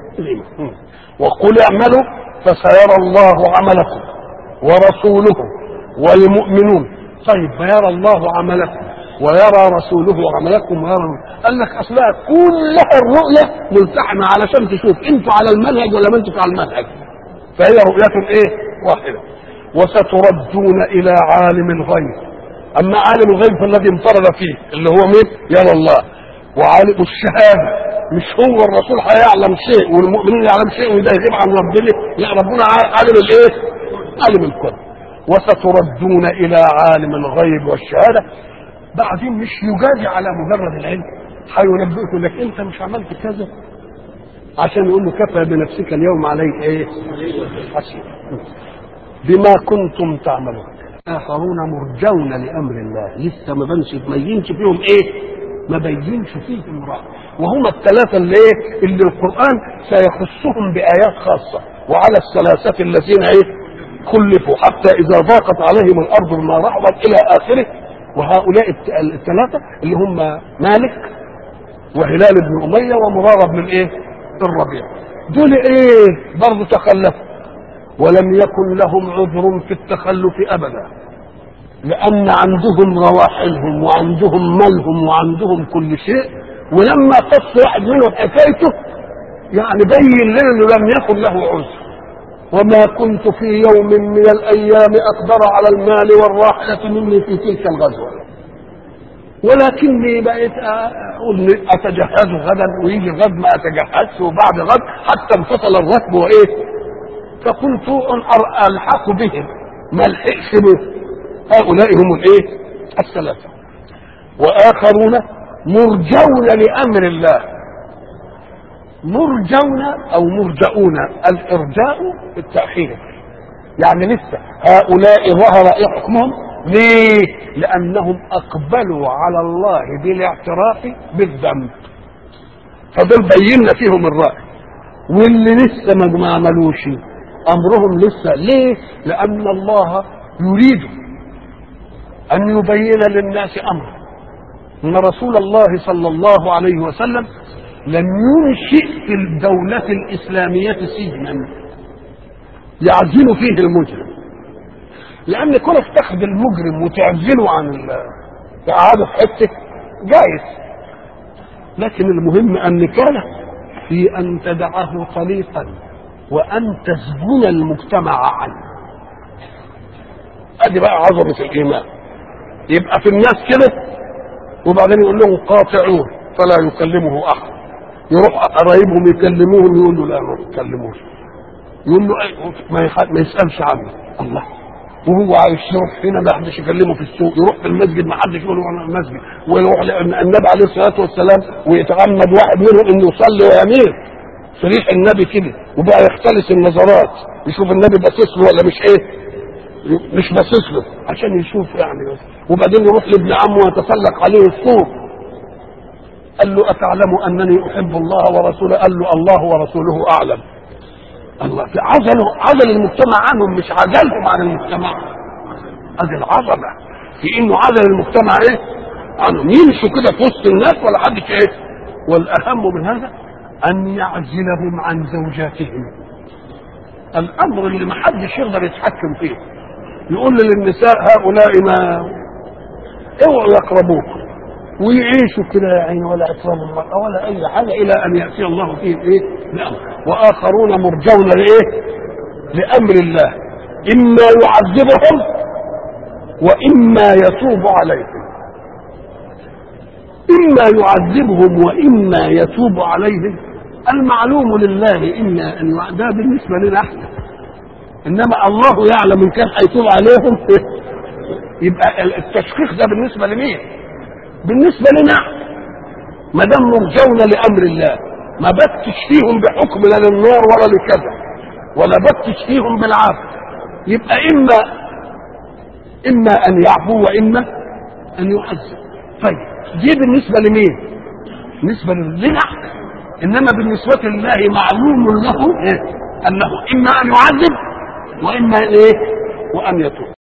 وقل اعملوا فسيرى الله عملكم ورسوله والمؤمنون طيب فيرى الله عملكم ويرى رسوله عملكم ويرى قال لك اصلها كلها الرؤيه ملتحمه علشان تشوف انتوا على المنهج ولا ما انتوا على المنهج فهي رؤيه ايه واحده وستردون الى عالم الغيب اما عالم الغيب فالذي انفرد فيه اللي هو مين يرى الله وعالم الشهاده مش هو الرسول هيعلم شيء والمؤمنين يعلم شيء وده يغيب عن ربنا لا ربنا عالم الايه؟ عالم الكل وستردون الى عالم الغيب والشهاده بعدين مش يجازي على مجرد العلم هينبئكم لك انت مش عملت كذا عشان يقول له كفى بنفسك اليوم عليك ايه؟ حسيب بما كنتم تعملون اخرون مرجون لامر الله لسه ما بنش ما يبينش فيهم ايه؟ ما بينش فيهم رأي وهم الثلاثة اللي ايه اللي القرآن سيخصهم بآيات خاصة وعلى الثلاثة الذين ايه خلفوا حتى إذا ضاقت عليهم الأرض بما رحبت إلى آخره وهؤلاء الثلاثة اللي هم مالك وهلال بن أمية ومرارة بن الايه الربيع دول ايه برضه تخلفوا ولم يكن لهم عذر في التخلف أبدا لأن عندهم رواحلهم وعندهم مالهم وعندهم كل شيء ولما قص واحد منهم حكايته يعني بين لنا انه لم يكن له عذر وما كنت في يوم من الايام اقدر على المال والراحله مني في تلك الغزوه ولكني بقيت اقول اتجهز غدا ويجي غد ما اتجهزش وبعد غد حتى انفصل الركب وايه فقلت ان الحق بهم ما الحقش به هؤلاء هم الايه الثلاثه واخرون مرجون لامر الله مرجون او مرجؤون الارجاء بالتاخير يعني لسه هؤلاء ظهر ايه حكمهم ليه لانهم اقبلوا على الله بالاعتراف بالذنب فدول بينا فيهم الراي واللي لسه ما ما عملوش امرهم لسه ليه لان الله يريد ان يبين للناس امره ان رسول الله صلى الله عليه وسلم لم ينشئ في الدولة الإسلامية سجنا يعزل فيه المجرم لأن كونك تاخد المجرم وتعزله عن تقعده في حتة جائز لكن المهم أن كان في أن تدعه طليقا وأن تسجن المجتمع عنه ادي بقى عظمة الإيمان يبقى في الناس كده وبعدين يقول لهم قاطعوه فلا يكلمه أحد يروح قرايبهم يكلموهم يقول له لا ما تكلموش يقول له أي ما, يخ... ما يسألش عنه الله وهو عايش يروح هنا ما حدش يكلمه في السوق يروح في المسجد ما حدش يقول له انا المسجد ويروح النبي عليه الصلاه والسلام ويتعمد واحد منهم انه يصلي ويميل في ريح النبي كده وبقى يختلس النظرات يشوف النبي باصص له ولا مش ايه مش باصص له عشان يشوف يعني بس وبعدين يروح لابن عمه ويتسلق عليه السوق قال له اتعلم انني احب الله ورسوله قال له الله ورسوله اعلم الله في عزلوا عزل المجتمع عنهم مش عزلهم عن المجتمع هذه العظمه في انه عزل المجتمع ايه عنهم يمشوا كده في وسط الناس ولا حد ايه والاهم من هذا ان يعزلهم عن زوجاتهم الامر اللي ما حدش يقدر يتحكم فيه يقول للنساء هؤلاء ما اوعوا يقربوكم ويعيشوا كده يا عيني ولا اكرام المرأة ولا اي حاجة الى ان يأتي الله فيهم ايه بأمر واخرون مرجون لايه لامر الله اما يعذبهم واما يتوب عليهم اما يعذبهم واما يتوب عليهم المعلوم لله اما ان يع- ده بالنسبه لنا احنا انما الله يعلم ان كان هيتوب عليهم يبقى التشخيص ده بالنسبه لمين؟ بالنسبه لنا ما دام مرجون لامر الله ما بتش فيهم بحكم لا للنار ولا لكذا ولا بتش فيهم بالعافيه يبقى اما اما ان يعفو واما ان يعذب طيب دي بالنسبه لمين؟ بالنسبه لنا انما بالنسبه لله معلوم له إيه؟ انه اما ان يعذب واما ايه؟ وان يتوب